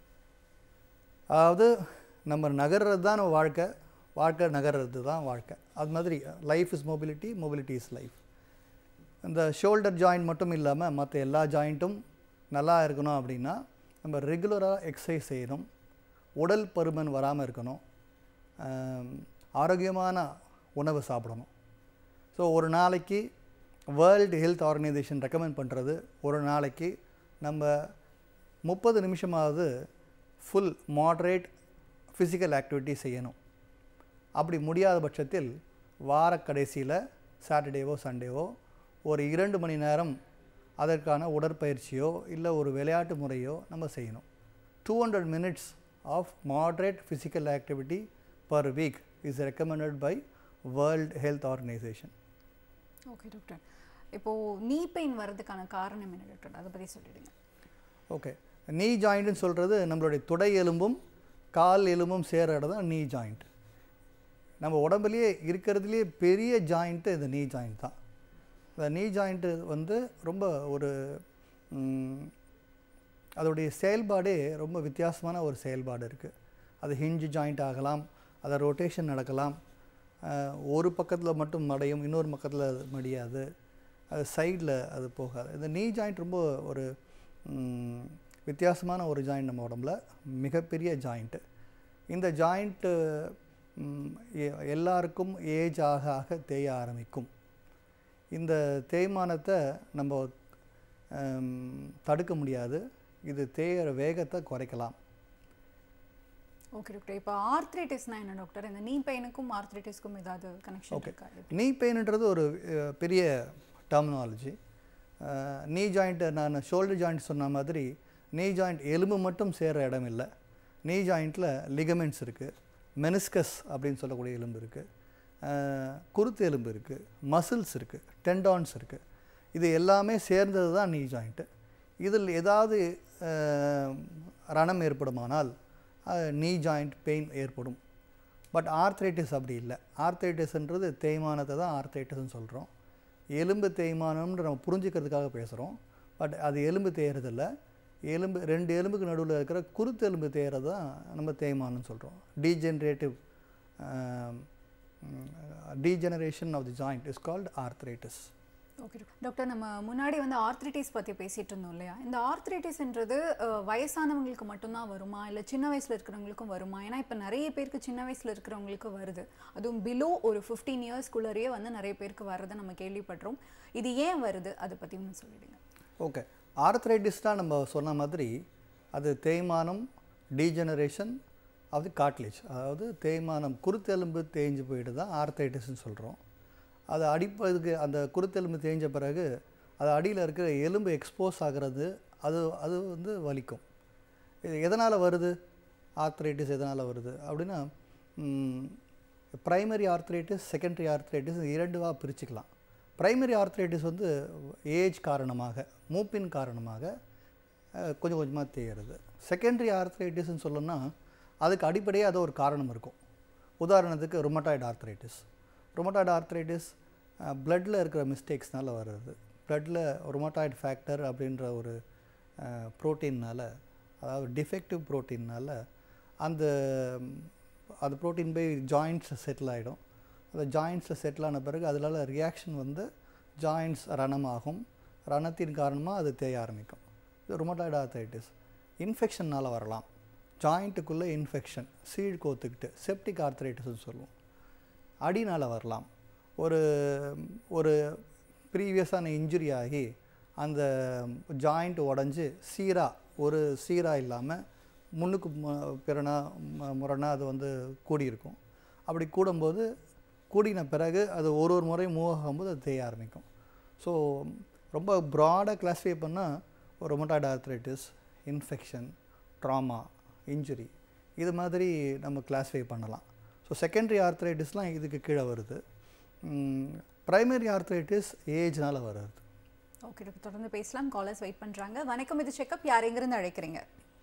அதாவது நம்ம நகர்றது தான் நம்ம வாழ்க்கை வாழ்க்கை நகர்றது தான் வாழ்க்கை அது மாதிரி life is mobility mobility is life இந்த ஷோல்டர் ஜாயிண்ட் மட்டும் இல்லாமல் மற்ற எல்லா ஜாயிண்ட்டும் நல்லா இருக்கணும் அப்படின்னா நம்ம ரெகுலராக எக்ஸசைஸ் செய்யணும் உடல் பருமன் வராமல் இருக்கணும் ஆம், ஆரோக்கியமான உணவு சாப்பிடணும் ஸோ ஒரு நாளைக்கு வேர்ல்டு ஹெல்த் ஆர்கனைசேஷன் ரெக்கமெண்ட் பண்ணுறது ஒரு நாளைக்கு நம்ம முப்பது நிமிஷமாவது ஃபுல் மாட்ரேட் ஃபிசிக்கல் ஆக்டிவிட்டி செய்யணும் அப்படி முடியாத பட்சத்தில் வார கடைசியில் சாட்டர்டேவோ சண்டேவோ ஒரு இரண்டு மணி நேரம் அதற்கான உடற்பயிற்சியோ இல்லை ஒரு விளையாட்டு முறையோ நம்ம செய்யணும் two hundred minutes of moderate physical activity per week is recommended by World Health Organization okay doctor இப்போது நீ பெயின் வர்றதுக்கான காரணம் என்ன டாக்டர் அதை பற்றி சொல்லிடுங்க ஓகே நீ ஜாயிண்ட்னு சொல்கிறது நம்மளுடைய தொடை எலும்பும் கால் எலும்பும் சேர இடம் தான் நீ ஜாயிண்ட் நம்ம உடம்புலயே இருக்கிறதுலே பெரிய ஜாயிண்ட்டு இந்த நீ ஜாயிண்ட் தான் இந்த நீ ஜாயிண்ட்டு வந்து ரொம்ப ஒரு ம், அதோடைய செயல்பாடே ரொம்ப வித்தியாசமான ஒரு செயல்பாடு இருக்குது அது ஹிஞ்ச் ஜாயிண்ட் ஆகலாம் அதை ரொட்டேஷன் நடக்கலாம் அஹ், ஒரு பக்கத்தில் மட்டும் மடையும் இன்னொரு பக்கத்தில் அது மடியாது அது சைடில் அது போகாது இந்த நீ ஜாயிண்ட் ரொம்ப ஒரு ம், வித்தியாசமான ஒரு ஜாயிண்ட் நம்ம உடம்புல மிகப்பெரிய ஜாயிண்ட்டு இந்த ஜாயிண்ட்டு எல்லாருக்கும் ஏஜ் ஆக ஆக தேய ஆரம்பிக்கும் இந்த தேய்மானத்தை நம்ம ஹம், தடுக்க முடியாது இது தேயிற வேகத்தை குறைக்கலாம் ஓகே டாக்டர் இப்போ ஆர்த்ரைட்டிஸ்னா என்ன டாக்டர் இந்த நீ பெயினுக்கும் ஆர்த்ரைட்டிஸ்க்கும் ஏதாவது கனெக்ஷன் ஓகே இருக்கா நீ பெயின்ன்றது ஒரு அஹ், பெரிய டெர்மினாலஜி நீ ஜாயிண்ட்டு நான் ஷோல்டர் ஜாயிண்ட் சொன்ன மாதிரி நீ ஜாயிண்ட் எலும்பு மட்டும் சேர்ற இடம் இல்லை நீ ஜாயிண்ட்டில் லிகமெண்ட்ஸ் இருக்குது மெனிஸ்கஸ் அப்படின்னு சொல்லக்கூடிய எலும்பு இருக்குது குருத்து எலும்பு இருக்குது மசில்ஸ் இருக்குது டெண்டான்ஸ் இருக்குது இது எல்லாமே சேர்ந்தது தான் நீ ஜாயிண்ட்டு இதில் ஏதாவது அஹ், ரணம் ஏற்படுமானால் நீ ஜாயிண்ட் பெயின் ஏற்படும் பட் ஆர்த்ரைட்டிஸ் அப்படி இல்லை ஆர்த்ரைட்டிஸ்ன்றது தேய்மானத்தை தான் ஆர்த்ரைட்டிஸ்னு சொல்கிறோம் எலும்பு தேய்மானம்ன்ற நம்ம புரிஞ்சுக்கிறதுக்காக பேசுகிறோம் பட் அது எலும்பு தேயறதில்ல எலும்பு ரெண்டு எலும்புக்கு நடுவில் இருக்கிற குருத்தெலும்பு தேயறது தான் நம்ம தேய்மானம்னு சொல்கிறோம் degenerative degeneration of the joint is called arthritis okay doctor நம்ம முன்னாடி வந்து ஆர்த்ரைட்டிஸ் பற்றி பேசிட்டு இருந்தோம் இல்லையா இந்த ஆர்த்ரைட்டிஸ்ன்றது அஹ், வயசானவங்களுக்கு மட்டும்தான் வருமா இல்லை சின்ன வயசில் இருக்கிறவங்களுக்கும் வருமா ஏன்னா இப்போ நிறைய பேருக்கு சின்ன வயசில் இருக்கிறவங்களுக்கு வருது அதுவும் பிலோ ஒரு ஃபிஃப்டீன் இயர்ஸ்க்குள்ளேயே வந்து நிறைய பேருக்கு வர்றதை நம்ம கேள்விப்படுறோம் இது ஏன் வருது அதை பற்றி ஒன்று சொல்லிடுங்க ஓகே ஆர்த்ரைட்டிஸ்னால் நம்ம சொன்ன மாதிரி அது தேய்மானம் டீஜெனரேஷன் ஆஃப் தி காட்லேஜ் அதாவது தேய்மானம் குருத்தெலும்பு தேஞ்சு போயிட்டு தான் ஆர்த்ரைட்டிஸ்னு சொல்கிறோம் அது அடிப்பதுக்கு அந்த குருத்தெலும்பு தேஞ்ச பிறகு அது அடியில் இருக்கிற எலும்பு எக்ஸ்போஸ் ஆகிறது அது அது வந்து வலிக்கும் இது எதனால் வருது ஆர்த்ரைட்டிஸ் எதனால் வருது அப்படின்னா ப்ரைமரி ஆர்த்ரைட்டிஸ் செகண்டரி ஆர்த்ரைட்டிஸ் இரண்டுவா பிரிச்சுக்கலாம் ப்ரைமரி ஆர்த்ரைட்டிஸ் வந்து ஏஜ் காரணமாக மூப்பின் காரணமாக அஹ், கொஞ்சம் கொஞ்சமாக தேயறது செகண்டரி ஆர்த்ரைட்டிஸ்னு சொல்லணும்னா அதுக்கு அடிப்படையே அது ஒரு காரணம் இருக்கும் உதாரணத்துக்கு ருமட்டாய்டு ஆர்த்ரைட்டிஸ் ருமட்டாய்டு ஆர்த்ரைட்டிஸ் பிளட்டில் இருக்கிற மிஸ்டேக்ஸ்னால வர்றது பிளட்டில் ருமட்டாய்டு ஃபேக்டர் அப்படின்ற ஒரு ப்ரோட்டீன்னால் அதாவது டிஃபெக்டிவ் ப்ரோட்டீன்னால் அந்த ம், அந்த ப்ரோட்டீன் போய் ஜாயிண்ட்ஸில் செட்டில் ஆகிடும் அந்த ஜாயிண்ட்ஸில் செட்டில் ஆன பிறகு அதனால ரியாக்ஷன் வந்து ஜாயிண்ட்ஸ் ரணமாகும் ரணத்தின் காரணமாக அது தேய ஆரம்பிக்கும் இது ருமட்டாய்டு ஆர்த்ரைட்டிஸ் இன்ஃபெக்ஷன்னால் வரலாம் ஜாயிண்ட்டுக்குள்ளே இன்ஃபெக்ஷன் சீழ் கோத்துக்கிட்டு செப்டிக் ஆர்த்ரைட்டிஸ்னு சொல்லுவோம் அடினால் வரலாம் ஒரு ஒரு ப்ரீவியஸான இன்ஜுரி ஆகி அந்த ஜாயிண்ட் உடஞ்சி சீராக ஒரு சீராக இல்லாமல் முன்னுக்கு மு- பிறனா ம- முரணா அது வந்து கூடியிருக்கும் அப்படி கூடும்போது கூடின பிறகு அது ஒரு ஒரு முறை மூவ் ஆகும்போது அது தேய ஆரம்பிக்கும் ஸோ ரொம்ப ப்ராடாக கிளாஸிஃபை பண்ணால் ஒரு rheumatoid arthritis infection trauma injury இது மாதிரி நம்ம கிளாஸிஃபை பண்ணலாம் ஸோ செகண்டரி ஆர்த்ரைட்டிஸ்லாம் இதுக்கு கீழே வருது ப்ரைமரி ஆர்த்ரைட்டிஸ் ஏஜ்னால வருது ஓகே டாக்டர் தொடர்ந்து பேசலாம் காலர்ஸ் வெயிட் பண்ணுறாங்க வணக்கம் இது செக்கப் யார் எங்கிருந்து அழைக்கிறீங்க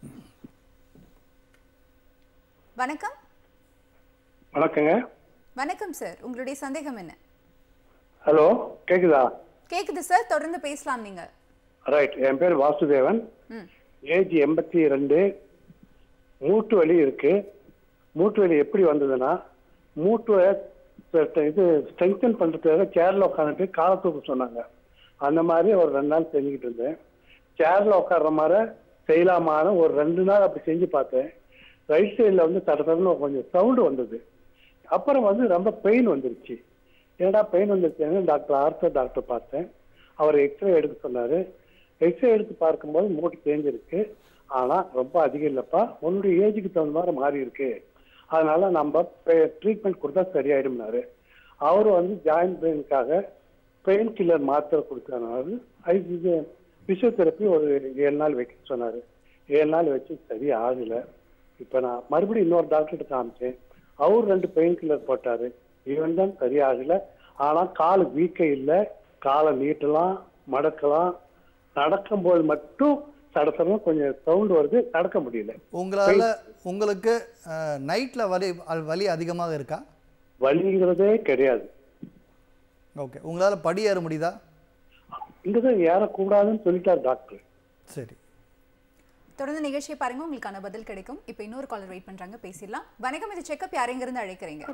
வணக்கம் வணக்கங்க வணக்கம் சார் உங்களுடைய சந்தேகம் என்ன ஹலோ கேக்குதா கேக்குது சார் தொடர்ந்து பேசலாம் நீங்க ரைட் என் பேர் வாசுதேவன் ம் ஏஜ் எண்பத்தி ரெண்டு மூட்டு வலி இருக்கு மூட்டு வலி எப்படி வந்ததுன்னா மூட்டுவை ச- இது ஸ்ட்ரெங்தன் பண்றதுக்காக சேர்ல உட்காந்துட்டு காலை தூக்க சொன்னாங்க அந்த மாதிரி ஒரு ரெண்டு நாள் செஞ்சுக்கிட்டு இருந்தேன் சேர்ல உட்கார்ற மாதிரி செய்யலாமான்னு ஒரு ரெண்டு நாள் அப்படி செஞ்சு பார்த்தேன் ரைட் சைடில் வந்து தட தடன்னு கொஞ்சம் சவுண்டு வந்தது அப்புறம் வந்து ரொம்ப பெயின் வந்துருச்சு ஏன்டா பெயின் வந்துருச்சுன்னு டாக்டர் ஆர்த்தோ டாக்டர் பார்த்தேன் அவர் எக்ஸ்ரே எடுக்க சொன்னாரு எக்ஸ்ரே எடுத்து பார்க்கும்போது மூட்டு தேஞ்சிருக்கு ஆனா ரொம்ப அதிகம் இல்லப்பா உன்னுடைய ஏஜுக்கு தகுந்த மாதிரி மாறி இருக்கு அதனால நம்ம ட்ரீட்மெண்ட் கொடுத்தா சரியாயிடும்னாரு அவர் வந்து ஜாயின்ட் பெயினுக்காக பெயின் கில்லர் மாத்திரை கொடுத்தனால ஐசிஜி பிசியோதெரப்பி ஒரு ஏழு நாள் வைக்க சொன்னாரு ஏழு நாள் வச்சு சரி ஆகல இப்ப நான் மறுபடியும் இன்னொரு டாக்டர்கிட்ட காமிச்சேன் அவர் ரெண்டு பெயின் கில்லர் போட்டாரு இவன் தான் சரியாகல ஆனா கால் வீக்க இல்லை காலை நீட்டலாம் மடக்கலாம் நடக்கும்போது மட்டும் சடசடம் கொஞ்சம் சவுண்ட் வருது நடக்க முடியல உங்களால் உங்களுக்கு நைட்டில் வலி அ- வலி அதிகமாக இருக்கா வலிங்கிறதே கிடையாது ஓகே உங்களால் படி ஏற முடியுதா இங்கதான் ஏறக்கூடாதுன்னு சொல்லிட்டார் டாக்டர் சரி தொடர்ந்து நிகழ்ச்சியை பாருங்க உங்களுக்கான பதில் கிடைக்கும் இப்போ இன்னொரு காலர் வெயிட் பண்றாங்க பேசிடலாம் வணக்கம் இது செக்கப் யார் எங்கிருந்து அழைக்கிறீங்க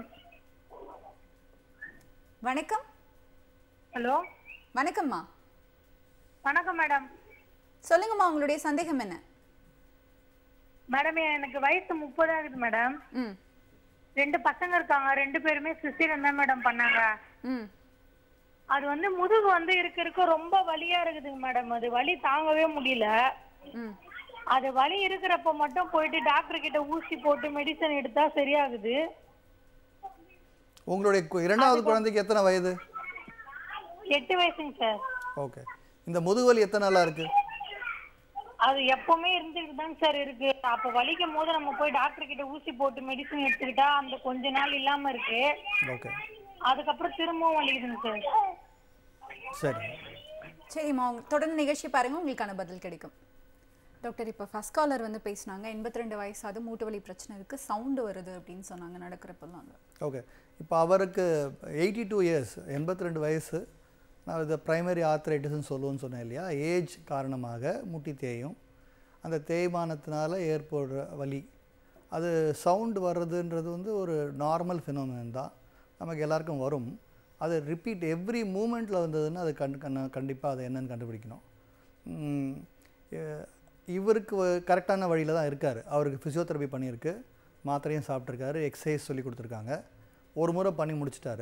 வணக்கம் ஹலோ வணக்கம்மா வணக்கம் மேடம் சொல்லுங்கம்மா உங்களுடைய சந்தேகம் என்ன மேடம் எனக்கு வயசு முப்பது ஆகுது மேடம் ம் ரெண்டு பசங்க இருக்காங்க ரெண்டு பேருமே சிசிரியன் தான் மேடம் பண்ணாங்க ம் அது வந்து முதுகு வந்து இருக்க இருக்க ரொம்ப வலியா இருக்குதுங்க மேடம் அது வலி தாங்கவே முடியல ம் அது வலி இருக்கிறப்ப மட்டும் போயிட்டு டாக்டர் கிட்ட ஊசி போட்டு மெடிசன் எடுத்தா சரியாகுது உங்களுடைய கு- இரண்டாவது குழந்தைக்கு எத்தனை வயது எட்டு வயசுங்க சார் ஓகே இந்த முதுகுவலி எத்தனை நாளாக இருக்குது அது எப்பவுமே இருந்துட்டு தாங்க சார் இருக்கு அப்ப வலிக்கும் போது நம்ம போய் டாக்டர் கிட்ட ஊசி போட்டு மெடிசன் எடுத்துக்கிட்டா அந்த கொஞ்ச நாள் இல்லாம இருக்கு ஓகே அதுக்கப்புறம் திரும்பவும் வலிக்குதுங்க சார் சரி சரிம்மா உங்க தொடர்ந்து நிகழ்ச்சி பாருங்க உங்களுக்கான பதில் கிடைக்கும் டாக்டர் இப்போ ஃபர்ஸ்ட் காலர் வந்து பேசினாங்க எண்பத்தி ரெண்டு வயசாவது மூட்டு வலி பிரச்சனை இருக்குது சவுண்டு வருது அப்படின்னு சொன்னாங்க நடக்கிறப்பெல்லாம் ஓகே இப்போ அவருக்கு எயிட்டி டூ இயர்ஸ் எண்பத்தி ரெண்டு வயசு நான் இதை ப்ரைமரி ஆர்த்ரைட்டிஸ்னு சொல்லுவோன்னு சொன்னேன் இல்லையா ஏஜ் காரணமாக முட்டி தேயும் அந்த தேய்மானத்தினால ஏற்படுற வலி அது சவுண்டு வர்றதுன்றது வந்து ஒரு நார்மல் ஃபினோமினன் தான் நமக்கு எல்லாருக்கும் வரும் அது ரிப்பீட் எவ்ரி மூமெண்ட்டில் வந்ததுன்னா அது கண் கண்ண கண்டிப்பாக அது என்னன்னு கண்டுபிடிக்கணும் ம், எ- இவருக்கு கரெக்டான வழியில் தான் இருக்கார் அவருக்கு ஃபிசியோதெரப்பி பண்ணியிருக்கு மாத்திரையும் சாப்பிட்ருக்காரு எக்ஸசைஸ் சொல்லி கொடுத்துருக்காங்க ஒரு முறை பண்ணி முடிச்சிட்டாரு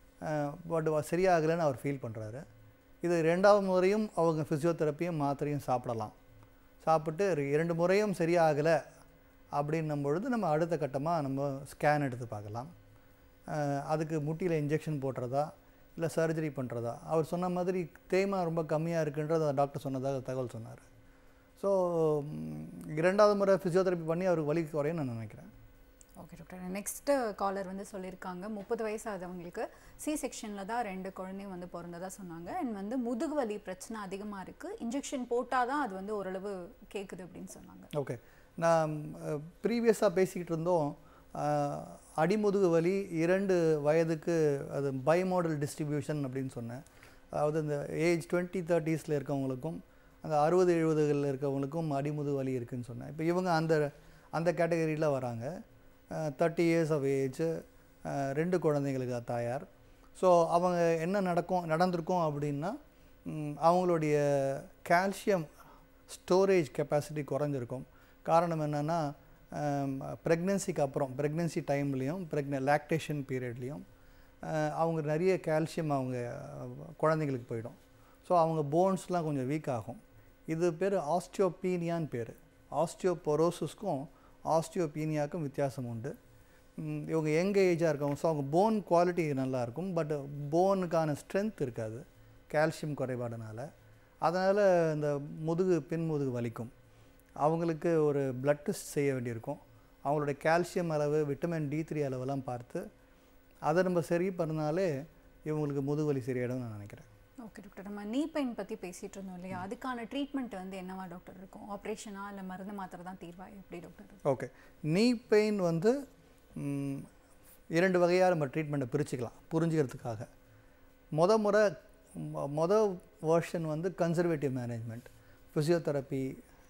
பட் சரியாகலைன்னு அவர் ஃபீல் பண்ணுறாரு இது ரெண்டாவது முறையும் அவங்க ஃபிசியோதெரப்பியும் மாத்திரையும் சாப்பிடலாம் சாப்பிட்டு இரு- இரண்டு முறையும் சரியாகலை அப்படின்னும் பொழுது நம்ம அடுத்த கட்டமாக நம்ம ஸ்கேன் எடுத்து பார்க்கலாம் அஹ் அதுக்கு முட்டியில் இன்ஜெக்ஷன் போடுறதா இல்லை சர்ஜரி பண்ணுறதா அவர் சொன்ன மாதிரி தேய்மா ரொம்ப கம்மியாக இருக்குன்றத டாக்டர் சொன்னதாக தகவல் சொன்னார் ஸோ இரண்டாவது முறை ஃபிசியோதெரப்பி பண்ணி அவருக்கு வலி குறையும் நான் நினைக்கிறேன் ஓகே டாக்டர் நெக்ஸ்ட் காலர் வந்து சொல்லியிருக்காங்க முப்பது வயசாதவங்களுக்கு சி செக்ஷனில் தான் ரெண்டு குழந்தையும் வந்து பிறந்ததா சொன்னாங்க அண்ட் வந்து முதுகு வலி பிரச்சனை அதிகமாக இருக்குது இன்ஜெக்ஷன் போட்டால் தான் அது வந்து ஓரளவு கேட்குது அப்படின்னு சொன்னாங்க ஓகே நான் ப்ரீவியஸாக பேசிக்கிட்டு இருந்தோம் அஹ், அடிமுதுகு வலி இரண்டு வயதுக்கு அது பைமோடல் டிஸ்ட்ரிபியூஷன் அப்படின்னு சொன்னேன் அதாவது இந்த ஏஜ் டுவெண்ட்டி தேர்ட்டிஸில் இருக்கவங்களுக்கும் அந்த அறுபது எழுபதுகளில் இருக்கவங்களுக்கும் அடிமுதுகு வலி இருக்குன்னு சொன்னேன் இப்போ இவங்க அந்த அந்த கேட்டகரியில் வராங்க தேர்ட்டி இயர்ஸ் ஆஃப் ஏஜ் ரெண்டு குழந்தைங்களுக்கு தாயார் ஸோ அவங்க என்ன நடக்கும் நடந்திருக்கும் அப்படின்னா ம், அவங்களுடைய கால்சியம் ஸ்டோரேஜ் கெப்பாசிட்டி குறைஞ்சிருக்கும் காரணம் என்னென்னா ப்ரெக்னென்சிக்கு அப்புறம் ப்ரெக்னென்சி டைம்லேயும் ப்ரெக்ன லாக்டேஷன் பீரியட்லேயும் அவங்க நிறைய கால்சியம் அவங்க அஹ், குழந்தைங்களுக்கு போயிடும் ஸோ அவங்க போன்ஸ்லாம் கொஞ்சம் வீக் ஆகும் இது பேர் ஆஸ்டியோபீனியான்னு பேர் ஆஸ்டியோபொரோசிஸ்க்கும் ஆஸ்டியோபீனியாவுக்கும் வித்தியாசம் உண்டு ம், இவங்க எங்க ஏஜாக இருக்கவங்க ஸோ அவங்க போன் குவாலிட்டி நல்லா இருக்கும் பட் போனுக்கான ஸ்ட்ரென்த் இருக்காது கால்சியம் குறைபாடுனால அதனால் இந்த முதுகு பின் முதுகு வலிக்கும் அவங்களுக்கு ஒரு பிளட் டெஸ்ட் செய்ய வேண்டியிருக்கும் அவங்களுடைய கால்சியம் அளவு விட்டமின் டி த்ரீ அளவெல்லாம் பார்த்து அதை நம்ம சரி பண்ணாலே இவங்களுக்கு முதுகு வலி சரியாயிடும் நான் நினைக்கிறேன் ஓகே டாக்டர் நம்ம நீ பெயின் பற்றி பேசிகிட்டு இருந்தோம் இல்லையா அதுக்கான ட்ரீட்மெண்ட் வந்து என்னவா டாக்டர் இருக்கும் ஆப்ரேஷனா இல்லை மருந்து மாத்திரை தான் தீர்வா எப்படி டாக்டர் ஓகே நீ பெயின் வந்து ம், இரண்டு வகையாக நம்ம ட்ரீட்மெண்ட்டை பிரிச்சுக்கலாம் புரிஞ்சுக்கிறதுக்காக முத முறை மொ- மொத வேர்ஷன் வந்து conservative management physiotherapy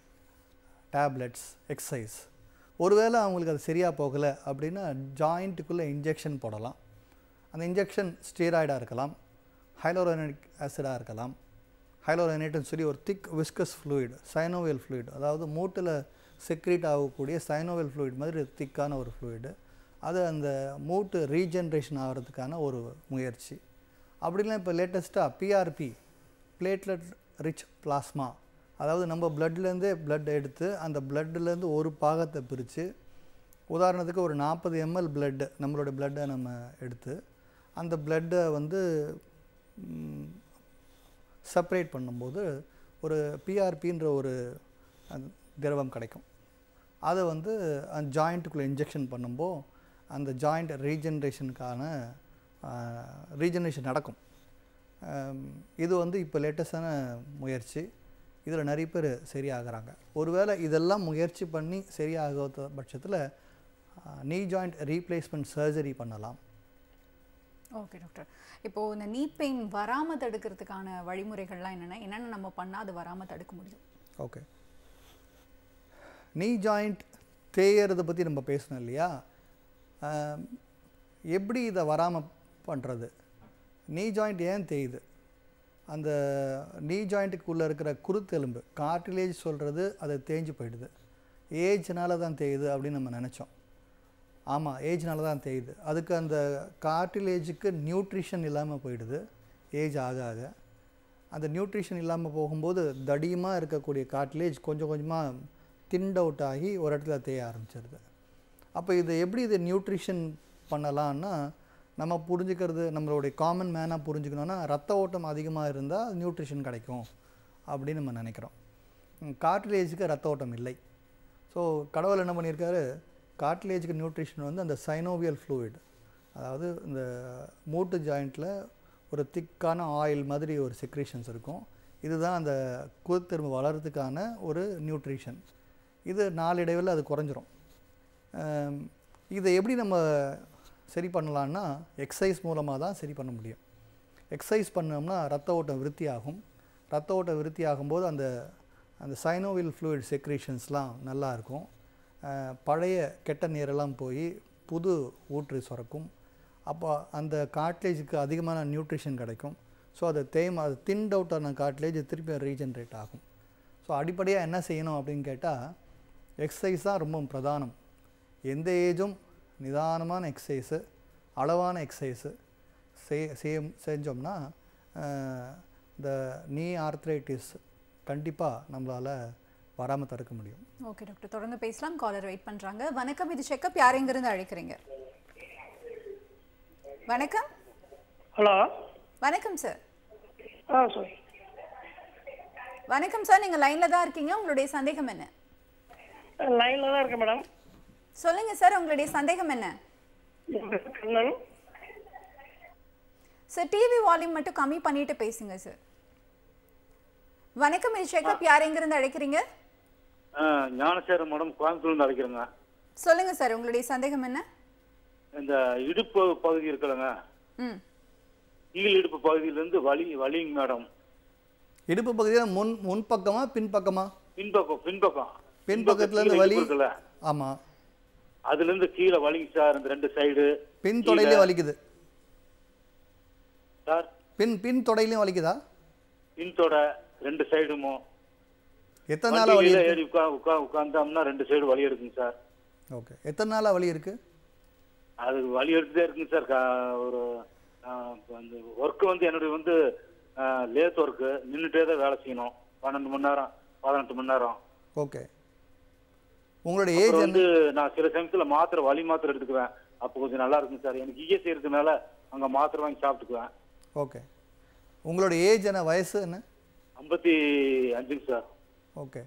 tablets exercise ஒருவேளை அவங்களுக்கு அது சரியாக போகலை அப்படின்னா ஜாயிண்ட்டுக்குள்ளே இன்ஜெக்ஷன் போடலாம் அந்த இன்ஜெக்ஷன் ஸ்டீராய்டாக இருக்கலாம் ஹைலோரோனிக் ஆசிடாக இருக்கலாம் ஹைலோரைனேட்னு சொல்லி ஒரு thick viscous fluid synovial fluid அதாவது மூட்டில் செக்ரீட் ஆகக்கூடிய சைனோவியல் fluid மாதிரி திக்கான ஒரு fluid அது அந்த மூட்டு ரீஜென்ரேஷன் ஆகிறதுக்கான ஒரு முயற்சி அப்படிலாம் இப்போ லேட்டஸ்ட்டாக பிஆர்பி பிளேட்லெட் ரிச் பிளாஸ்மா அதாவது நம்ம பிளட்லேருந்தே blood எடுத்து அந்த பிளட்லேருந்து ஒரு பாகத்தை பிரித்து உதாரணத்துக்கு ஒரு நாற்பது எம்எல் blood நம்மளோட blood-அ நம்ம எடுத்து அந்த blood-அ வந்து செப்பரேட் பண்ணும்போது ஒரு பிஆர்பின்ற ஒரு அந்த திரவம் கிடைக்கும் அதை வந்து அந்த ஜாயிண்ட்டுக்குள்ளே இன்ஜெக்ஷன் பண்ணும்போது அந்த ஜாயிண்ட் ரீஜென்ரேஷனுக்கான ரீஜெனரேஷன் நடக்கும் ஆம், இது வந்து இப்போ லேட்டஸ்டான முயற்சி இதில் நிறைய பேர் சரியாகிறாங்க ஒருவேளை இதெல்லாம் முயற்சி பண்ணி சரியாகாத பட்சத்தில் நீ ஜாயிண்ட் ரீப்ளேஸ்மெண்ட் சர்ஜரி பண்ணலாம் ஓகே டாக்டர் இப்போ இந்த நீ பெயின் வராமல் தடுக்கிறதுக்கான வழிமுறைகள்லாம் என்னென்ன என்னென்ன நம்ம பண்ணால் அது வராமல் தடுக்க முடியும் ஓகே நீ ஜாயிண்ட் தேயறதை பற்றி நம்ம பேசணும் இல்லையா ஆம், எப்படி இதை வராமல் பண்ணுறது நீ ஜாயிண்ட் ஏன் தேயுது அந்த நீ ஜாயிண்ட்டுக்குள்ளே இருக்கிற குருத்தெலும்பு கார்டிலேஜ் சொல்கிறது அது தேஞ்சு போயிடுது ஏஜ்னால தான் தேயுது அப்படின்னு நம்ம நினச்சோம் ஆமாம் ஏஜ்னால தான் தேயுது அதுக்கு அந்த கார்டிலேஜுக்கு நியூட்ரிஷன் இல்லாமல் போயிடுது ஏஜ் ஆக ஆக அந்த நியூட்ரிஷன் இல்லாமல் போகும்போது தடியமாக இருக்கக்கூடிய கார்டிலேஜ் கொஞ்சம் கொஞ்சமாக திண்ட் அவுட் ஆகி ஒரு இடத்துல தேய ஆரம்பிச்சிருது அப்போ இது எப்படி இது நியூட்ரிஷன் பண்ணலான்னா நம்ம புரிஞ்சுக்கிறது நம்மளுடைய காமன் மேனாக புரிஞ்சுக்கணுன்னா ரத்த ஓட்டம் அதிகமாக இருந்தால் நியூட்ரிஷன் கிடைக்கும் அப்படின்னு நம்ம நினைக்கிறோம் கார்டிலேஜுக்கு ரத்த ஓட்டம் இல்லை ஸோ கடவுள் என்ன பண்ணியிருக்காரு கார்டிலேஜுக்கு நியூட்ரிஷன் வந்து அந்த சைனோவியல் fluid அதாவது இந்த மூட்டு ஜாயிண்ட்டில் ஒரு திக்கான ஆயில் மாதிரி ஒரு செக்ரேஷன்ஸ் இருக்கும் இதுதான் அந்த குருத்தெரும்பு வளர்கிறதுக்கான ஒரு நியூட்ரிஷன் இது நாளடைவில் அது குறைஞ்சிரும் ஆம், இதை எப்படி நம்ம சரி பண்ணலான்னா எக்ஸசைஸ் மூலமாக தான் சரி பண்ண முடியும் எக்ஸசைஸ் பண்ணோம்னா ரத்த ஓட்டம் விருத்தி ஆகும் ரத்த ஓட்டம் விருத்தி ஆகும்போது அந்த அந்த சைனோவில் ஃப்ளூயிட் செக்ரீஷன்ஸ்லாம் நல்லா இருக்கும் அஹ், பழைய கெட்ட நீரெல்லாம் போய் புது ஊற்று சுரக்கும் அப்போ அந்த காட்லேஜுக்கு அதிகமான நியூட்ரிஷன் கிடைக்கும் ஸோ அது தேய்மா அது தின்ட் அவுட் ஆன காட்லேஜ் திருப்பி ரீஜென்ரேட் ஆகும் ஸோ அடிப்படையாக என்ன செய்யணும் அப்படின்னு கேட்டால் எக்ஸசைஸ் தான் ரொம்ப பிரதானம் எந்த ஏஜும் நிதானமான எக்ஸசைஸு அளவான எக்ஸசைஸு செய் செய்யும் செஞ்சோம்னா இந்த நீ ஆர்த்ரைட்டிஸ் கண்டிப்பாக நம்மளால் வராமல் தடுக்க முடியும் ஓகே டாக்டர் தொடர்ந்து பேசலாம் காலர் வெயிட் பண்றாங்க வணக்கம் இது செக்கப் யார் எங்கிருந்து அழைக்கிறீங்க வணக்கம் ஹலோ வணக்கம் சார் ஆ சார் வணக்கம் சார் நீங்க லைன்ல தான் இருக்கீங்க உங்களுடைய சந்தேகம் என்ன லைனில் தான் இருக்கேன் மேடம் சொல்லுங்க சார் உங்களுடைய சந்தேகம் என்ன என் பேர் கண்ணன் சார் டிவி வால்யூம் மட்டும் கம்மி பண்ணிட்டு பேசுங்க சார் வணக்கம் இது செக்கப் யார் எங்கிருந்து அழைக்கிறீங்க ஞானசேகரன் மேடம் கோயம்புத்தூர்லேருந்து அழைக்கிறேங்க சொல்லுங்க சார் உங்களுடைய சந்தேகம் என்ன இந்த இடுப்பு பகுதி இருக்குல்லங்க ம் கீழ் இடுப்பு பகுதியிலேருந்து வலி வலிங்க மேடம் இடுப்பு பகுதியில் முன் முன்பக்கமா பின்பக்கமா பின்பக்கம் பின்பக்கம் பின்பக்கத்துலேருந்து கீழே வலி இடுப்பு இருக்குல்ல ஆமாம் அதுலேருந்து கீழே வலிங்க சார் இந்த ரெண்டு சைடு பின் தொடையிலே வலிக்குது சார் பின் பின் தொடையிலையும் வலிக்குதா பின்தொட ரெண்டு சைடுமோ எத்தனை நாளாக வலி வண்டியில இருக்கு ஏறி உட்கா உட்கா உட்காந்தோம்னா ரெண்டு சைடு வலி எடுக்குங்க சார் ஓகே எத்தனை நாளாக வலி இருக்கு அது வலி எடுத்துட்டே இருக்குங்க சார் கா- ஒரு ஆ, அந்த ஒர்க்கு வந்து என்னுடைய வந்து லேத் ஒர்க்கு நின்றுட்டே தான் வேலை செய்யணும் பன்னெண்டு மணி நேரம் பதினெட்டு மணி நேரம் ஓகே உங்களுடைய ஏஜ் அப்புறம் என்ன வந்து நான் சில சமயத்துல மாத்திரை வலி மாத்திரை எடுத்துக்குவேன் அப்போ கொஞ்சம் நல்லா இருக்குங்க சார் எனக்கு இஎஸ்ஐ இருக்கனால அங்க மாத்திரை வாங்கி சாப்பிட்டுக்குவேன் ஓகே உங்களுடைய ஏஜ் என்ன வயசு என்ன ஐம்பத்தி அஞ்சுங்க சார் ஓகே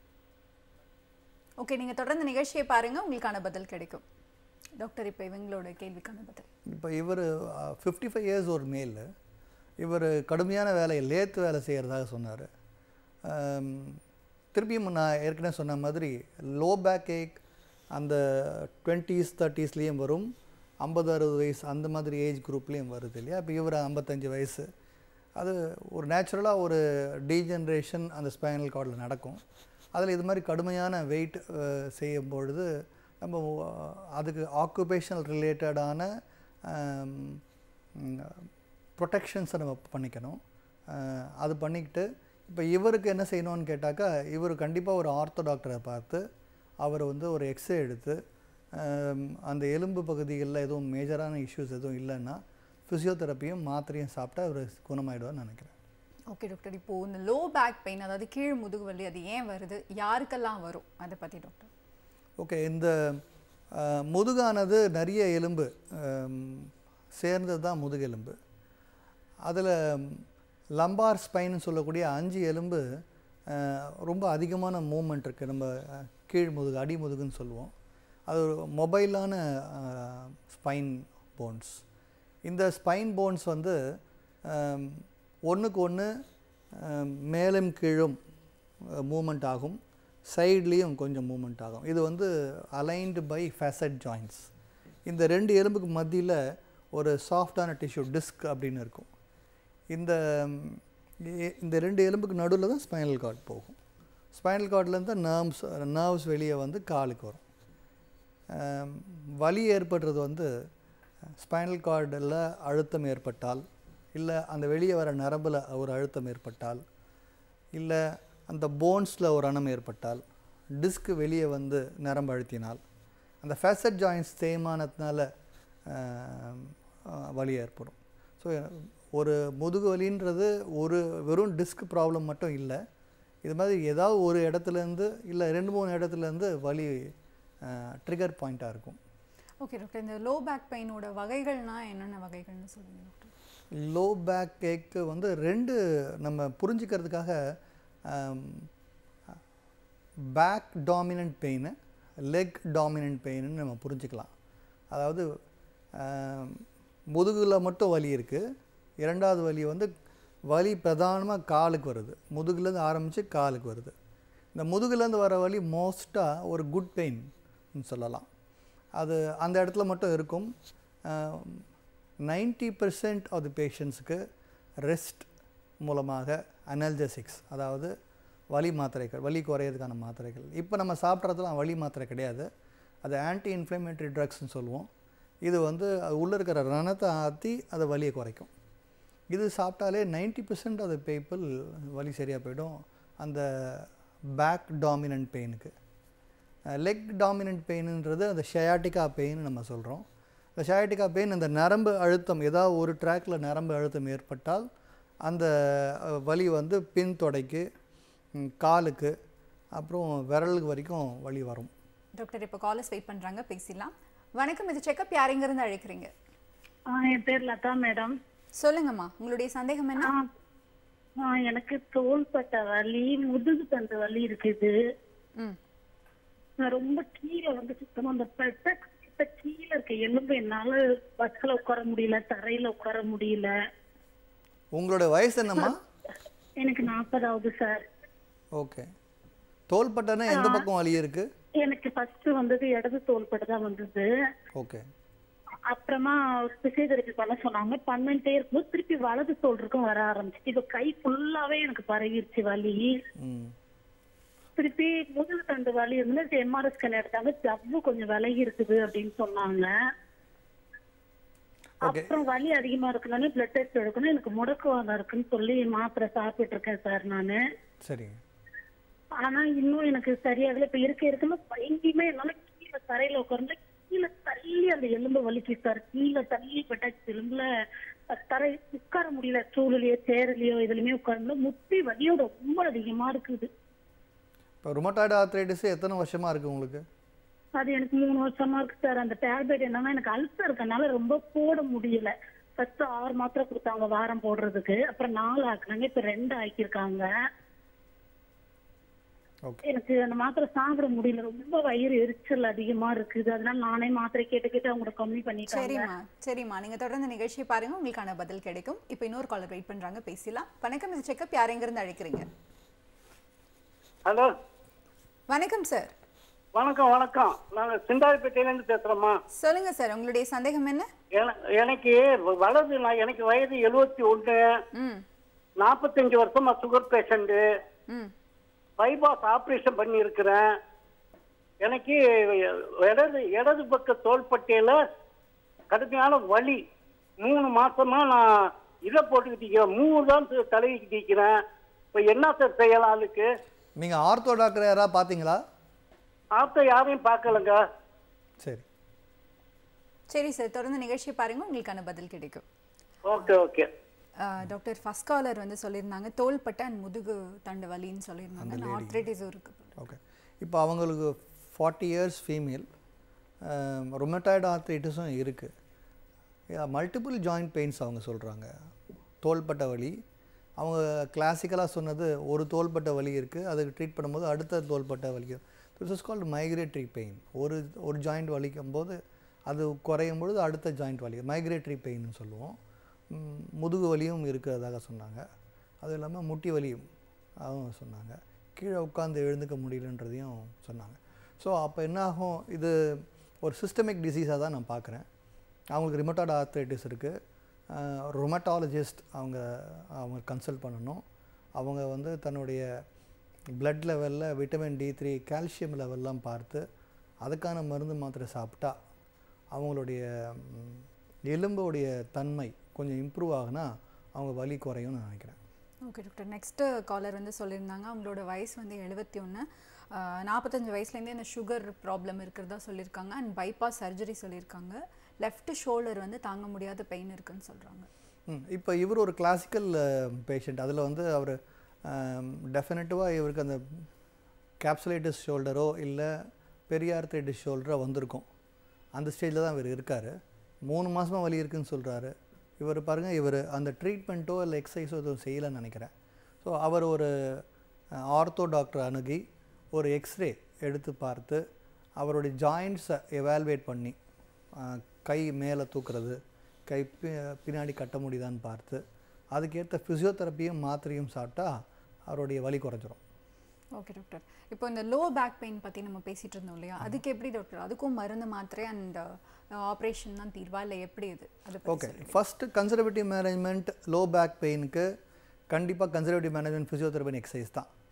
ஓகே நீங்க தொடர்ந்து நிகழ்ச்சியை பாருங்க உங்களுக்கான பதில் கிடைக்கும் டாக்டர் இப்போ இவங்களோட கேள்விக்கான பதில் இப்போ இவர் ஃபிஃப்டி ஃபைவ் இயர்ஸ் ஒரு மேல் இவர் கடுமையான வேலையை லேத்து வேலை செய்கிறதாக சொன்னார் திருப்பியும் நான் ஏற்கனவே சொன்ன மாதிரி லோ பேக் ஏக் அந்த டுவெண்ட்டீஸ் தேர்ட்டீஸ்லேயும் வரும் ஐம்பது அறுபது வயசு அந்த மாதிரி ஏஜ் குரூப்லேயும் வருது இல்லையா இப்போ இவர் ஐம்பத்தஞ்சு வயசு அது ஒரு நேச்சுரலாக ஒரு டீஜென்ரேஷன் அந்த ஸ்பைனல் கார்டில் நடக்கும் அதில் இது மாதிரி கடுமையான வெயிட் செய்யும் பொழுது நம்ம அஹ், அதுக்கு ஆக்குபேஷனல் ரிலேட்டடான ப்ரொடெக்ஷன்ஸை நம்ம பண்ணிக்கணும் அஹ், அது பண்ணிக்கிட்டு இப்போ இவருக்கு என்ன செய்யணும்னு கேட்டாக்கா இவர் கண்டிப்பாக ஒரு ஆர்த்தோ டாக்டரை பார்த்து அவர் வந்து ஒரு எக்ஸ்ரே எடுத்து அஹ், அந்த எலும்பு பகுதிகளில் எதுவும் மேஜரான இஷ்யூஸ் எதுவும் இல்லைன்னா ஃபிசியோதெரப்பியும் மாத்திரையும் சாப்பிட்டா அவர் குணமாயிடுவார்னு நினைக்கிறேன் ஓகே டாக்டர் இப்போ இந்த லோ பேக் பெயின் அதாவது கீழ் முதுகு வலி அது ஏன் வருது யாருக்கெல்லாம் வரும் அதை பத்தி டாக்டர் ஓகே இந்த அஹ், முதுகானது நிறைய எலும்பு சேர்ந்தது தான் முதுகெலும்பு அதில் லம்பார் ஸ்பைன்னு சொல்லக்கூடிய அஞ்சு எலும்பு அஹ், ரொம்ப அதிகமான மூமெண்ட் இருக்குது நம்ம அஹ், கீழ் முதுகு அடி முதுகுன்னு சொல்லுவோம் அது ஒரு மொபைலான ஸ்பைன் போன்ஸ் இந்த ஸ்பைன் போன்ஸ் வந்து ஒன்றுக்கு ஒன்று மேலும் கீழும் மூமெண்ட் ஆகும் சைட்லேயும் கொஞ்சம் மூமெண்ட் ஆகும் இது வந்து அலைன்டு பை ஃபேசட் ஜாயின்ட்ஸ் இந்த ரெண்டு எலும்புக்கு மத்தியில் ஒரு சாஃப்டான டிஷ்யூ டிஸ்க் அப்படின்னு இருக்கும் இந்த ம், இ- இந்த ரெண்டு எலும்புக்கு நடுவில் தான் ஸ்பைனல் கார்டு போகும் ஸ்பைனல் கார்ட்லேருந்து நர்வ்ஸ் நர்வ்ஸ் வெளியே வந்து காலுக்கு வரும் ஆம், வலி ஏற்படுறது வந்து ஸ்பைனல் கார்டில் அழுத்தம் ஏற்பட்டால் இல்லை அந்த வெளியே வர நரம்பில் ஒரு அழுத்தம் ஏற்பட்டால் இல்லை அந்த போன்ஸில் ஒரு அணம் ஏற்பட்டால் டிஸ்க் வெளியே வந்து நரம்பு அழுத்தினால் அந்த ஃபேசட் ஜாயின்ஸ் தேய்மானத்தினால ஆம், ஆ, வலி ஏற்படும் ஸோ ஒரு முதுகு வலின்றது ஒரு வெறும் டிஸ்க் ப்ராப்ளம் மட்டும் இல்லை இது மாதிரி ஏதாவது ஒரு இடத்துலேருந்து இல்லை ரெண்டு மூணு இடத்துலேருந்து வலி ட்ரிகர் பாயிண்ட்டாக இருக்கும் ஓகே டாக்டர் இந்த லோ பேக் பெயினோட வகைகள்னா என்னென்ன வகைகள்னு சொல்லுங்க டாக்டர் லோ பேக் கேக்கு வந்து ரெண்டு நம்ம புரிஞ்சுக்கிறதுக்காக back dominant pain leg dominant பெயின்னு நம்ம புரிஞ்சுக்கலாம் அதாவது முதுகில் மட்டும் வலி இருக்குது இரண்டாவது வலி வந்து வலி பிரதானமாக காலுக்கு வருது முதுகுலேருந்து ஆரம்பித்து காலுக்கு வருது இந்த முதுகுலேருந்து வர வலி மோஸ்ட்டாக ஒரு குட் பெயின் சொல்லலாம் அது அந்த இடத்துல மட்டும் இருக்கும் நைன்டி பர்சன்ட் ஆஃப் தி பேஷண்ட்ஸுக்கு ரெஸ்ட் மூலமாக அனல்ஜெசிக்ஸ் அதாவது வலி மாத்திரைகள் வலி குறையிறதுக்கான மாத்திரைகள் இப்போ நம்ம சாப்பிட்றதுலாம் வலி மாத்திரை கிடையாது அது ஆன்டி இன்ஃப்ளமேட்டரி ட்ரக்ஸ்னு சொல்லுவோம் இது வந்து அது உள்ளே இருக்கிற ரணத்தை ஆற்றி அதை வலியை குறைக்கும் இது சாப்பிட்டாலே 90% பர்சன்ட் ஆஃப் த பீப்புள் வலி சரியாக போயிடும் அந்த பேக் டாமினன்ட் பெயினுக்கு லெக் டாமினன்ட் பெயினுன்றது அந்த ஷயாட்டிக்கா பெயின் நம்ம சொல்கிறோம் இந்த ஷயாட்டிக்கா பெயின் அந்த நரம்பு அழுத்தம் ஏதாவது ஒரு ட்ராக்ல நரம்பு அழுத்தம் ஏற்பட்டால் அந்த அஹ், வலி வந்து பின் தொடைக்கு ம், காலுக்கு அப்புறம் விரலுக்கு வரைக்கும் வலி வரும் டாக்டர் இப்போ காலர்ஸ் வெயிட் பண்றாங்க பேசிடலாம் வணக்கம் இது செக்கப் யாரெங்கிருந்து அழைக்கிறீங்க ஆ, என் பேர் லதா மேடம் சொல்லுங்கம்மா உங்களுடைய சந்தேகம் என்ன ஆ, எனக்கு தோள்பட்ட வலி முதுகு தண்டு வலி இருக்குது ம் நான் ரொம்ப கீழே வந்து சுத்தமா அந்த பெட்ட கிட்ட கீழே இருக்க எலும்பு என்னால பஸ்ல உட்கார முடியல தரையில உட்கார முடியல உங்களோட வயசு என்னம்மா எனக்கு நாற்பதாவது சார் ஓகே தோள்பட்டைன்னா எந்த பக்கம் வலி இருக்கு எனக்கு ஃபர்ஸ்ட் வந்தது இடது தோள்பட்டை தான் வந்தது ஓகே அப்புறமா பிசியோதெரபி பண்ண சொன்னாங்க பண்ணிட்டே இருக்கும்போது திருப்பி வலது தோல் இருக்கும் வர ஆரம்பிச்சிச்சு இப்ப கை ஃபுல்லாவே எனக்கு பரவிருச்சு வலி ம் திருப்பி முதுகு தண்டு வலி இருந்து எம்ஆர்எஸ் ஸ்கேன் எடுத்தாங்க ஜவ்வு கொஞ்சம் விலகி இருக்குது அப்படின்னு சொன்னாங்க ஓகே அப்புறம் வலி அதிகமா இருக்குனாலே பிளட் டெஸ்ட் எடுக்கணும் எனக்கு முடக்குவாதம் இருக்குன்னு சொல்லி மாத்திரை சாப்பிட்டு இருக்கேன் சார் நானு சரிங்க ஆனா இன்னும் எனக்கு சரியாகல இப்ப இருக்க இருக்குன்னு எங்கேயுமே என்னால கீழே தரையில உட்கார்ந்து கீழே தள்ளி அந்த எலும்பு வலிக்கு சார் கீழே தள்ளி பட்டாச்சு எலும்புல தரை உட்கார முடியல ஸ்டூலுலயோ சேர்லயோ இதுலயுமே உட்கார்ந்து முட்டி வலியும் ரொம்ப அதிகமா இருக்குது இப்போ ருமட்டாய்டு ஆர்த்ரைட்டிஸ் எத்தனை வருஷமாக இருக்குது உங்களுக்கு அது எனக்கு மூணு வருஷமா இருக்கு சார் அந்த டேப்லெட் என்னன்னா எனக்கு அல்சர் இருக்கனால ரொம்ப போட முடியல ஃபர்ஸ்ட் ஆறு மாத்திரை கொடுத்தாங்க வாரம் போடுறதுக்கு அப்புறம் நாலு ஆக்குனாங்க இப்ப ரெண்டு ஆக்கியிருக்காங்க ஓகே எனக்கு அந்த மாத்திரை சாப்பிட முடியல ரொம்ப வயிறு எரிச்சல் அதிகமா இருக்குது அதனால நானே மாத்திரை கேட்டு கேட்டு அவங்க கம்மி பண்ணிட்டாங்க சரிம்மா சரிம்மா நீங்க தொடர்ந்து நிகழ்ச்சியை பாருங்க உங்களுக்கான பதில் கிடைக்கும் இப்போ இன்னொரு காலர் வெயிட் பண்றாங்க பேசலாம் வணக்கம் இது செக்கப் யாரெங்கிருந்து அழைக்கிறீங்க ஹலோ வணக்கம் சார் வணக்கம் வணக்கம் நாங்க சிந்தாதிப்பேட்டையில இருந்து பேசுறோம்மா சொல்லுங்க சார் உங்களுடைய சந்தேகம் என்ன என- எனக்கு வலது நான் எனக்கு வயது எழுபத்தி ஒண்ணு ம் நாற்பத்தஞ்சு வருஷமா சுகர் பேஷண்ட் ம் பைபாஸ் ஆபரேஷன் பண்ணி இருக்கிறேன் எனக்கு இடது இடது பக்க தோள்பட்டையில கடுமையான வலி மூணு மாசமா நான் இதை போட்டுக்கிட்டு இருக்கிறேன். மூணு தான் தலைவிக்கிட்டு இருக்கிறேன் இப்ப என்ன சார் செய்யலாம் அதுக்கு நீங்கள் ஆர்த்தோ டாக்டர் யாராவது பார்த்தீங்களா ஆத்த யாரையும் பார்க்கலங்க சரி சரி சார் தொடர்ந்து நிகழ்ச்சியை பாருங்க உங்களுக்கான பதில் கிடைக்கும் ஓகே ஓகே ஆஹ் டாக்டர் ஃபர்ஸ்ட் காலர் வந்து சொல்லியிருந்தாங்க தோள்பட்டை அண்ட் முதுகு தண்டு வலின்னு சொல்லியிருந்தாங்க ஆர்த்ரைட்டிஸ் இருக்கு ஓகே இப்போ அவங்களுக்கு ஃபார்ட்டி இயர்ஸ் ஃபீமேல் ரொமட்டாய்டு ஆர்த்ரைட்டிஸும் இருக்குது மல்டிபிள் ஜாயிண்ட் பெயின்ஸ் அவங்க சொல்கிறாங்க தோள்பட்டை வலி அவங்க கிளாசிக்கலாக சொன்னது ஒரு தோள்பட்ட வலி இருக்குது அதுக்கு ட்ரீட் பண்ணும்போது அடுத்த தோள்பட்ட வலி this is called migratory pain ஒரு ஒரு ஜாயிண்ட் வலிக்கும் போது அது குறையும் பொழுது அடுத்த ஜாயிண்ட் வலி மைக்ரேட்டரி பெயின்னு சொல்லுவோம் ம், முதுகு வலியும் இருக்கிறதாக சொன்னாங்க அதுவும் இல்லாமல் முட்டி வலியும் அதுவும் சொன்னாங்க கீழே உட்காந்து எழுந்துக்க முடியலன்றதையும் சொன்னாங்க ஸோ அப்போ என்ன ஆகும் இது ஒரு சிஸ்டமிக் டிசீஸாக தான் நான் பார்க்குறேன் அவங்களுக்கு ரிமோட்டாய்டு ஆர்த்ரைட்டிஸ் இருக்குது ரொமட்டாலஜிஸ்ட் அவங்க அவங்க கன்சல்ட் பண்ணணும் அவங்க வந்து தன்னுடைய பிளட் லெவலில் விட்டமின் டி த்ரீ கால்சியம் லெவல்லாம் பார்த்து அதுக்கான மருந்து மாத்திரை சாப்பிட்டா அவங்களுடைய ம், எலும்போடைய தன்மை கொஞ்சம் இம்ப்ரூவ் ஆகுனா அவங்க வலி குறையும்னு நான் நினைக்கிறேன் ஓகே டாக்டர் நெக்ஸ்ட்டு காலர் வந்து சொல்லியிருந்தாங்க அவங்களோட வயசு வந்து எழுபத்தி ஒன்று நாற்பத்தஞ்சு வயசுலேருந்தே இந்த சுகர் ப்ராப்ளம் இருக்கிறதா சொல்லியிருக்காங்க அண்ட் பைபாஸ் சர்ஜரி சொல்லியிருக்காங்க லெஃப்ட் ஷோல்டர் வந்து தாங்க முடியாத பெயின் இருக்குன்னு சொல்கிறாங்க ம் இப்போ இவர் ஒரு கிளாசிக்கல் பேஷண்ட் அதில் வந்து அவர் டெஃபினட்டிவாக இவருக்கு அந்த கேப்சுலைட்டிஸ் ஷோல்டரோ இல்லை பெரியார்த்ரைட்டிஸ் ஷோல்டரோ வந்திருக்கும் அந்த ஸ்டேஜில் தான் இவர் இருக்கார் மூணு மாதமாக வலி இருக்குன்னு சொல்கிறாரு இவர் பாருங்கள் இவர் அந்த ட்ரீட்மெண்ட்டோ இல்லை எக்ஸசைஸோ எதுவும் செய்யலைன்னு நினைக்கிறேன் ஸோ அவர் ஒரு ஆர்த்தோ டாக்டர் அணுகி ஒரு எக்ஸ்ரே எடுத்து பார்த்து அவருடைய ஜாயிண்ட்ஸை எவால்வேட் பண்ணி அஹ், கை மேலே தூக்குறது கை பி- பின்னாடி கட்ட முடியுதான்னு பார்த்து அதுக்கேற்ற ஃபிசியோதெரப்பியும் மாத்திரையும் சாப்பிட்டா அவருடைய வலி குறைஞ்சிரும் ஓகே டாக்டர் இப்போ இந்த லோ பேக் பெயின் பற்றி நம்ம பேசிகிட்டு இருந்தோம் இல்லையா அதுக்கு எப்படி டாக்டர் அதுக்கும் மருந்து மாத்திரை அண்ட் ஆப்ரேஷன் தான் தீர்வா இல்லை எப்படி இது அது பத்தி okay first conservative management low back பெயினுக்கு கண்டிப்பாக கன்சர்வேட்டிவ் மேனேஜ்மெண்ட் ஃபிசியோதெரபி எக்ஸசைஸ் தான்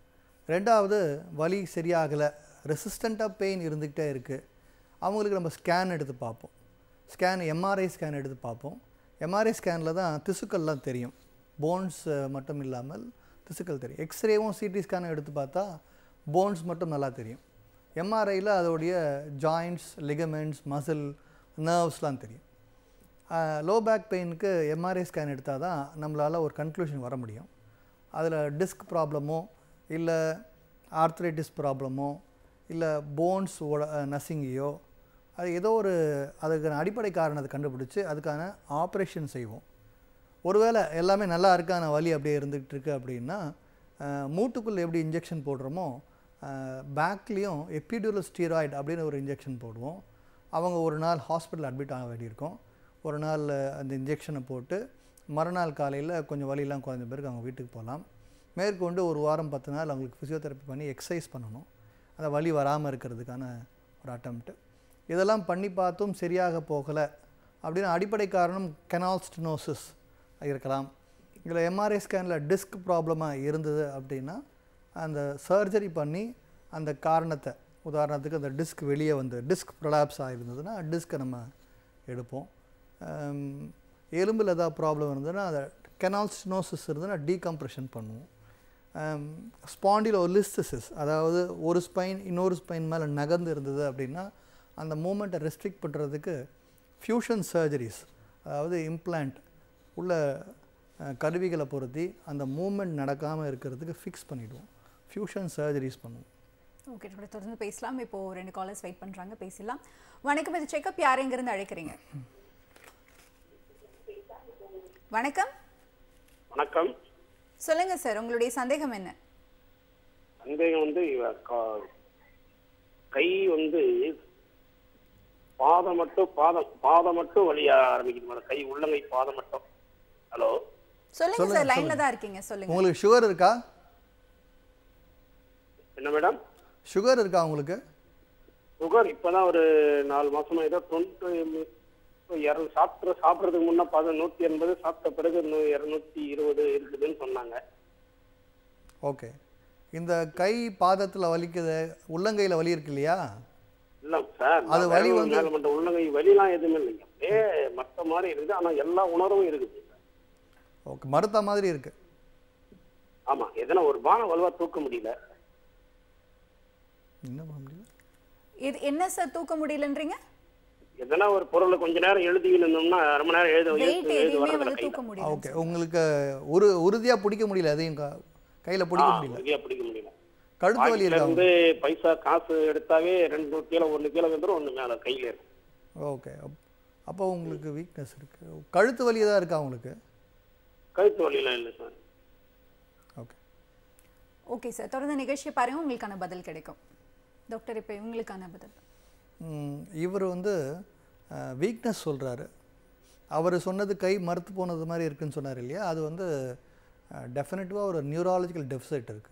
ரெண்டாவது வலி சரியாகலை ரெசிஸ்டண்ட்டாக பெயின் இருந்துக்கிட்டே இருக்குது அவங்களுக்கு நம்ம ஸ்கேன் எடுத்து பார்ப்போம் ஸ்கேன் எம்ஆர்ஐ ஸ்கேன் எடுத்து பார்ப்போம் எம்ஆர்ஐ ஸ்கேனில் தான் திசுக்கள்லாம் தெரியும் போன்ஸ் மட்டும் இல்லாமல் திசுக்கள் தெரியும் எக்ஸ்ரேவும் சிடி ஸ்கேனும் எடுத்து பார்த்தா போன்ஸ் மட்டும் நல்லா தெரியும் எம்ஆர்ஐயில் அதோடைய ஜாயிண்ட்ஸ் லிகமெண்ட்ஸ் மசில் நர்வ்ஸ்லாம் தெரியும் லோ பேக் பெயினுக்கு எம்ஆர்ஐ ஸ்கேன் எடுத்தால் தான் நம்மளால் ஒரு கன்க்ளூஷன் வர முடியும் அதில் டிஸ்க் ப்ராப்ளமோ இல்லை ஆர்த்ரைட்டிஸ் ப்ராப்ளமோ இல்லை போன்ஸ் நசிங்கியோ அது ஏதோ ஒரு அதுக்கான அடிப்படை காரணத்தை கண்டுபிடிச்சி அதுக்கான ஆப்ரேஷன் செய்வோம் ஒருவேளை எல்லாமே நல்லா இருக்கான வலி அப்படியே இருந்துகிட்டு இருக்கு அப்படின்னா மூட்டுக்குள்ளே எப்படி இன்ஜெக்ஷன் போடுறோமோ பேக்லேயும் எப்பிடியூரல் ஸ்டீராய்டு அப்படின்னு ஒரு இன்ஜெக்ஷன் போடுவோம் அவங்க ஒரு நாள் ஹாஸ்பிட்டல் அட்மிட் ஆக வேண்டியிருக்கும் ஒரு நாள் அந்த இன்ஜெக்ஷனை போட்டு மறுநாள் காலையில் கொஞ்சம் வலியெல்லாம் குறைஞ்ச பிறகு அவங்க வீட்டுக்கு போகலாம் மேற்கொண்டு ஒரு வாரம் பத்து நாள் அவங்களுக்கு ஃபிசியோதெரப்பி பண்ணி எக்ஸசைஸ் பண்ணணும் அந்த வலி வராமல் இருக்கிறதுக்கான ஒரு அட்டம்ப்ட்டு இதெல்லாம் பண்ணி பார்த்தும் சரியாக போகலை அப்படின்னு அடிப்படை காரணம் கெனால்ஸ்டினோசிஸ் இருக்கலாம் இதில் எம்ஆர்ஐ ஸ்கேனில் டிஸ்க் ப்ராப்ளமாக இருந்தது அப்படின்னா அந்த சர்ஜரி பண்ணி அந்த காரணத்தை உதாரணத்துக்கு அந்த டிஸ்க் வெளியே வந்து டிஸ்க் ப்ரொலாப்ஸ் ஆகிருந்ததுன்னா டிஸ்க்கை நம்ம எடுப்போம் எலும்பில் ஏதாவது ப்ராப்ளம் இருந்ததுன்னா அதை கெனால்ஸ்டினோசிஸ் இருந்ததுன்னா டீகம்ப்ரெஷன் பண்ணுவோம் ஸ்பாண்டிலோலிஸ்டிசிஸ் அதாவது ஒரு ஸ்பைன் இன்னொரு ஸ்பைன் மேலே நகர்ந்து இருந்தது அப்படின்னா அந்த மூமெண்ட்டை ரெஸ்ட்ரிக்ட் பண்ணுறதுக்கு ஃப்யூஷன் சர்ஜரிஸ் அதாவது இம்ப்ளான்ட் உள்ள கருவிகளை பொருத்தி அந்த மூமெண்ட் நடக்காமல் இருக்கிறதுக்கு ஃபிக்ஸ் பண்ணிவிடுவோம் ஃப்யூஷன் சர்ஜரிஸ் பண்ணுவோம் ஓகே டாக்டர் தொடர்ந்து பேசலாம் இப்போ ரெண்டு காலர்ஸ் வெயிட் பண்ணுறாங்க பேசலாம் வணக்கம் இது செக்கப் யார் எங்கேருந்து அழைக்கிறீங்க வணக்கம் வணக்கம் சொல்லுங்க சார் உங்களுடைய சந்தேகம் என்ன சந்தேகம் வந்து இவ கா- கை வந்து பாதம் மட்டும் பாதம் பாதம் மட்டும் வலிய ஆரம்பிக்குது மேடம் கை உள்ளங்கை பாதம் மட்டும் ஹலோ சொல்லுங்க சொல்லுங்க, சார் லைன்ல சொல்லுங்க. தான் இருக்கீங்க சொல்லுங்க உங்களுக்கு சுகர் இருக்கா என்ன மேடம் சுகர் இருக்கா உங்களுக்கு சுகர் இப்பதான் ஒரு நாலு மாசமா ஏதோ தொண்ணூற்றி இரநூறு சாப்பிட்ற சாப்பிட்றதுக்கு முன்ன பாத நூற்றி எண்பது சாப்பிட்ட பிறகு இன்னும் இரநூத்தி இருபது இருக்குதுன்னு சொன்னாங்க ஓகே இந்த கை பாதத்தில் வலிக்குது உள்ளங்கையில் வலி இருக்கு இல்லையா இல்ல சார் அது நான் வலி விரல் வந்து- மேல மட்டும் உள்ளங்கை வலிலாம் எதுவுமே இல்லைங்க அப்படியே மத்த மாதிரி இருக்குது ஆனா எல்லா உணர்வும் இருக்குது ஓகே மறுத்த மாதிரி இருக்கு ஆமா எதனா ஒரு பானம் வலுவா தூக்க முடியல என்ன பண்ண முடியல இது என்ன சார் தூக்க முடியலன்றீங்க எதனா ஒரு பொருளை கொஞ்ச நேரம் எழுதிக்கிட்டு இருந்தோம்னா ரொம்ப நேரம் எழுத வெயிட் எழுது எழுது எதையுமே வரதில்ல வந்து கையில தூக்க முடியல ஓகே உங்களுக்கு ஒரு உறுதியாக பிடிக்க முடியல அதையும் கையில் பிடிக்க ஆ, முடியல உறுதியா பிடிக்க முடியல கழுத்து வலி பாக்கெட்ல இருக்கா இருந்து பைசா காசு எடுத்தாவே ரெண்டு கிலோ ஒண்ணு கிலோ வந்துடும் ஒண்ணு மேல கையில இருக்கும் ஓகே அப்போ உங்களுக்கு வீக்னஸ் இருக்கு கழுத்து வலி தான் இருக்கா உங்களுக்கு கழுத்து வலிலாம் இல்லை சார் ஓகே ஓகே சார் தொடர்ந்து நிகழ்ச்சியை பாருங்க உங்களுக்கான பதில் கிடைக்கும் டாக்டர் இப்போ உங்களுக்கான பதில் இவர் வந்து வீக்னஸ் சொல்கிறாரு அவர் சொன்னது கை மறுத்து போனது மாதிரி இருக்குன்னு சொன்னார் இல்லையா அது வந்து டெஃபினட்டிவாக ஒரு நியூராலஜிக்கல் டெஃபிசிட் இருக்குது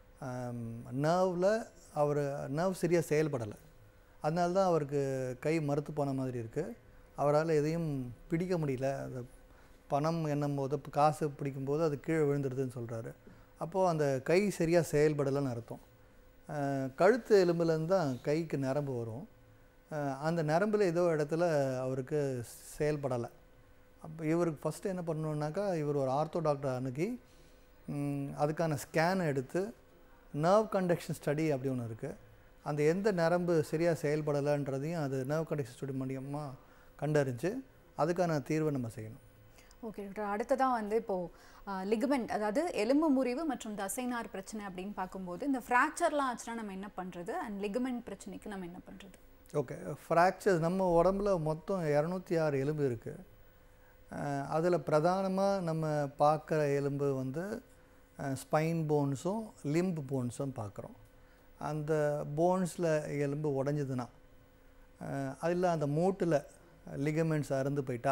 நர்வில் அவர் நர்வ் சரியாக செயல்படலை அதனால தான் அவருக்கு கை மறுத்து போன மாதிரி இருக்குது அவரால் எதையும் பிடிக்க முடியல அந்த பணம் எண்ணும் போது காசு பிடிக்கும்போது அது கீழே விழுந்துடுதுன்னு சொல்கிறாரு அப்போது அந்த கை சரியாக செயல்படலைன்னு அர்த்தம் அஹ், கழுத்து எலும்புலேருந்து தான் கைக்கு நரம்பு வரும் அஹ், அந்த நரம்பில் ஏதோ இடத்துல அவருக்கு செயல்படலை அப்போ இவருக்கு ஃபஸ்ட்டு என்ன பண்ணணுன்னாக்கா இவர் ஒரு ஆர்த்தோ டாக்டர் அணுகி ம், அதுக்கான ஸ்கேன் எடுத்து நர்வ் கண்டக்ஷன் ஸ்டடி அப்படி ஒன்று இருக்குது அந்த எந்த நரம்பு சரியாக செயல்படலைன்றதையும் அது நர்வ் கண்டக்ஷன் ஸ்டடி மூலியமாக கண்டறிஞ்சு அதுக்கான தீர்வை நம்ம செய்யணும் ஓகே டாக்டர் அடுத்ததான் வந்து இப்போது லிகமெண்ட் அதாவது எலும்பு முறிவு மற்றும் தசைநார் பிரச்சனை அப்படின்னு பார்க்கும்போது இந்த ஃப்ராக்சர்லாம் ஆச்சுன்னா நம்ம என்ன பண்ணுறது அண்ட் லிகமெண்ட் பிரச்சனைக்கு நம்ம என்ன பண்ணுறது ஓகே ஃப்ராக்சர்ஸ் நம்ம உடம்புல மொத்தம் இரநூத்தி ஆறு எலும்பு இருக்குது அதில் பிரதானமாக நம்ம பார்க்குற எலும்பு வந்து ஸ்பைன் போன்ஸும் லிம்ப் போன்ஸும் பார்க்குறோம் அந்த போன்ஸில் எலும்பு உடஞ்சதுன்னா அதில் அந்த மூட்டில் லிகமெண்ட்ஸ் அறுந்து போயிட்டா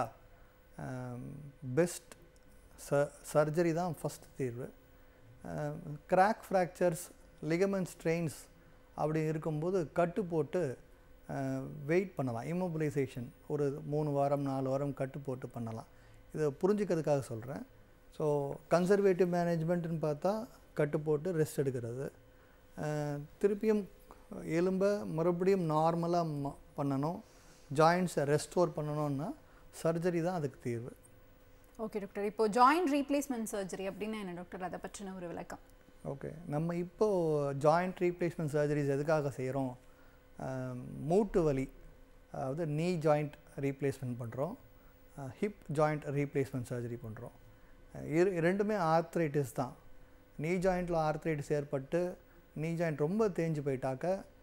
பெஸ்ட் ச சர்ஜரி தான் ஃபஸ்ட் தீர்வு கிராக் ஃப்ராக்சர்ஸ் லிகமெண்ட் ஸ்ட்ரெயின்ஸ் அப்படி இருக்கும்போது கட்டு போட்டு வெயிட் பண்ணலாம் இம்மோபிலைசேஷன் ஒரு மூணு வாரம் நாலு வாரம் கட்டு போட்டு பண்ணலாம் இதை புரிஞ்சுக்கிறதுக்காக சொல்கிறேன் ஸோ கன்சர்வேட்டிவ் மேனேஜ்மெண்ட்டுன்னு பார்த்தா கட்டு போட்டு ரெஸ்ட் எடுக்கிறது அஹ், திருப்பியும் எலும்பை மறுபடியும் நார்மலாக பண்ணணும் ஜாயிண்ட்ஸை ரெஸ்டோர் பண்ணணும்னா சர்ஜரி தான் அதுக்கு தீர்வு ஓகே டாக்டர் இப்போ ஜாயிண்ட் ரீப்ளேஸ்மெண்ட் சர்ஜரி அப்படின்னா என்ன டாக்டர் அதை பற்றின ஒரு விளக்கம் ஓகே நம்ம இப்போது ஜாயிண்ட் ரீப்ளேஸ்மெண்ட் சர்ஜரிஸ் எதுக்காக செய்கிறோம் மூட்டு வலி அதாவது நீ ஜாயிண்ட் ரீப்ளேஸ்மெண்ட் பண்ணுறோம் ஹிப் ஜாயிண்ட் ரீப்ளேஸ்மெண்ட் சர்ஜரி பண்ணுறோம் இரு ரெண்டுமே ஆர்த்ரைட்டிஸ் தான் நீ ஜாயிண்ட்டில் ஆர்த்ரைட்டிஸ் ஏற்பட்டு நீ ஜாயிண்ட் ரொம்ப தேஞ்சு போயிட்டாக்க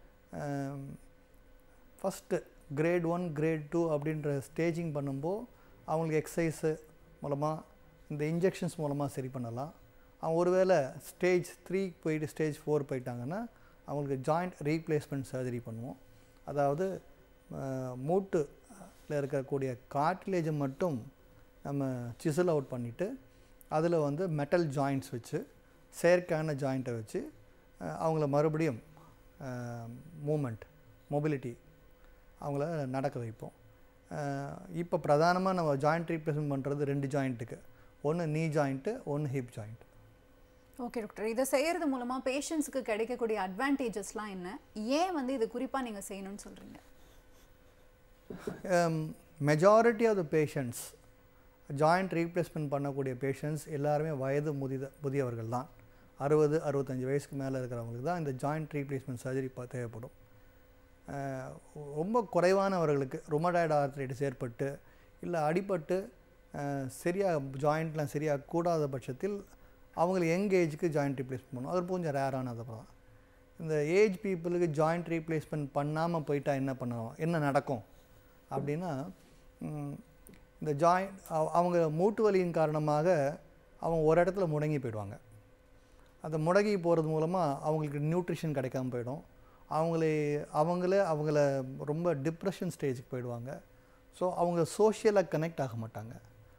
first grade one grade two அப்படின்ற ஸ்டேஜிங் பண்ணும்போது அவங்களுக்கு எக்ஸசைஸு மூலமாக இந்த இன்ஜெக்ஷன்ஸ் மூலமாக சரி பண்ணலாம் அவங்க ஒருவேளை ஸ்டேஜ் த்ரீ போயிட்டு ஸ்டேஜ் ஃபோர் போயிட்டாங்கன்னா அவங்களுக்கு ஜாயிண்ட் ரீப்ளேஸ்மெண்ட் சர்ஜரி பண்ணுவோம் அதாவது அஹ், மூட்டுல இருக்கக்கூடிய கார்ட்லேஜை மட்டும் நம்ம சிசல் அவுட் பண்ணிவிட்டு அதில் வந்து மெட்டல் ஜாயிண்ட்ஸ் வச்சு செயற்கையான ஜாயிண்ட்டை வச்சு அஹ், அவங்கள மறுபடியும் மூமெண்ட் மொபிலிட்டி அவங்கள நடக்க வைப்போம் இப்போ பிரதானமாக நம்ம ஜாயிண்ட் ரீப்ளேஸ்மெண்ட் பண்ணுறது ரெண்டு ஜாயிண்ட்டுக்கு ஒன்று நீ ஜாயிண்ட்டு ஒன்று ஹிப் ஜாயிண்ட் ஓகே டாக்டர் இதை செய்யறது மூலமா பேஷண்ட்ஸ்க்கு கிடைக்கக்கூடிய அட்வான்டேஜஸ்லாம் என்ன ஏன் வந்து இது குறிப்பா நீங்க செய்யணும்னு சொல்றீங்க majority of the patients joint replacement பண்ணக்கூடிய பேஷண்ட்ஸ் எல்லாருமே வயது முதித முதியவர்கள் தான் அறுபது அறுபத்தஞ்சு வயசுக்கு மேலே இருக்கிறவங்களுக்கு தான் இந்த ஜாயிண்ட் ரீப்ளேஸ்மெண்ட் சர்ஜரி தேவைப்படும் அஹ், ரொம்ப குறைவானவர்களுக்கு ரொமடாய்டு ஆர்த்ரைட்டிஸ் ஏற்பட்டு இல்லை அடிபட்டு அஹ், சரியாக ஜாயிண்ட்லாம் சரியாக கூடாத பட்சத்தில் அவங்களுக்கு யங் ஏஜுக்கு ஜாயிண்ட் ரீப்ளேஸ்மெண்ட் பண்ணணும் அது கொஞ்சம் ரேரானது தான் இந்த ஏஜ் பீப்புளுக்கு ஜாயிண்ட் ரீப்ளேஸ்மெண்ட் பண்ணாமல் போயிட்டா என்ன பண்ணணும் என்ன நடக்கும் அப்படின்னா ம், இந்த ஜாயிண்ட் அவங்க மூட்டு வலியின் காரணமாக அவங்க ஒரு இடத்துல முடங்கி போயிடுவாங்க அந்த முடங்கி போகிறது மூலமாக அவங்களுக்கு நியூட்ரிஷன் கிடைக்காம போயிடும் அவங்களே அவங்களே அவங்கள ரொம்ப டிப்ரெஷன் ஸ்டேஜுக்கு போயிடுவாங்க ஸோ அவங்க சோஷியலாக கனெக்ட் ஆக மாட்டாங்க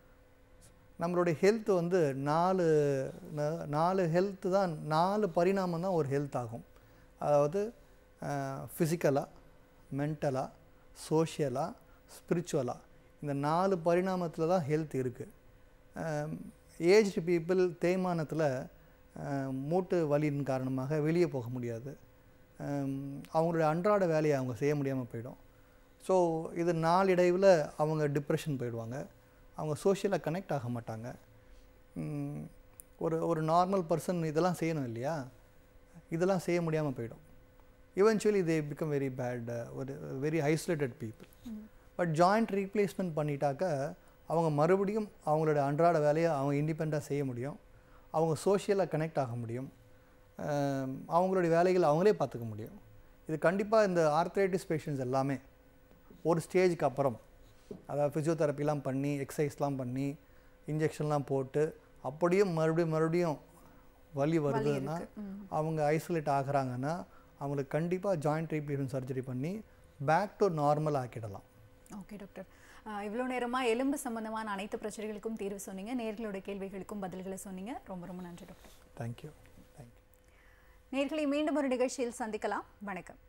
நம்மளுடைய ஹெல்த் வந்து நாலு ந- நாலு ஹெல்த்து தான் நாலு பரிணாமம் தான் ஒரு ஹெல்த் ஆகும் அதாவது ஃபிசிக்கலாக மென்டலாக சோஷியலாக ஸ்பிரிச்சுவலாக இந்த நாலு பரிணாமத்தில் தான் ஹெல்த் இருக்குது ஏஜ்டு பீப்புள் தேய்மானத்தில் மூட்டு வலியின் காரணமாக வெளியே போக முடியாது அம், அவங்களுடைய அன்றாட வேலையை அவங்க செய்ய முடியாமல் போயிடும் ஸோ இது நாளடைவில் அவங்க டிப்ரெஷன் போயிடுவாங்க அவங்க சோஷியலாக கனெக்ட் ஆக மாட்டாங்க ம், ஒரு ஒரு நார்மல் பர்சன் இதெல்லாம் செய்யணும் இல்லையா இதெல்லாம் செய்ய முடியாமல் போயிடும் eventually they become very bad ஒரு very isolated people but joint replacement பண்ணிட்டாக்க அவங்க மறுபடியும் அவங்களோட அன்றாட வேலையை அவங்க இண்டிபெண்ட்டாக செய்ய முடியும் அவங்க சோஷியலாக கனெக்ட் ஆக முடியும் அஹ் அவங்களுடைய வேலைகளை அவங்களே பார்த்துக்க முடியும் இது கண்டிப்பாக இந்த ஆர்த்ரைட்டிஸ் பேஷண்ட்ஸ் எல்லாமே ஒரு ஸ்டேஜுக்கு அப்புறம் அதாவது ஃபிசியோதெரப்பிலாம் பண்ணி எக்ஸசைஸ்லாம் பண்ணி இன்ஜெக்ஷன்லாம் போட்டு அப்படியும் மறுபடியும் மறுபடியும் வலி வருதுன்னா அவங்க ஐசோலேட் ஆகுறாங்கன்னா அவங்களுக்கு கண்டிப்பாக ஜாயிண்ட் ரீப்ளேஸ்மெண்ட் சர்ஜரி பண்ணி பேக் டு நார்மல் ஆக்கிடலாம் ஓகே டாக்டர் இவ்வளோ நேரமாக எலும்பு சம்பந்தமான அனைத்து பிரச்சனைகளுக்கும் தீர்வு சொன்னீங்க நேர்களோட கேள்விகளுக்கும் பதில்களை சொன்னீங்க ரொம்ப ரொம்ப நன்றி டாக்டர் தேங்க்யூ தேங்க்யூ நேர்களை மீண்டும் ஒரு நிகழ்ச்சியில் சந்திக்கலாம் வணக்கம்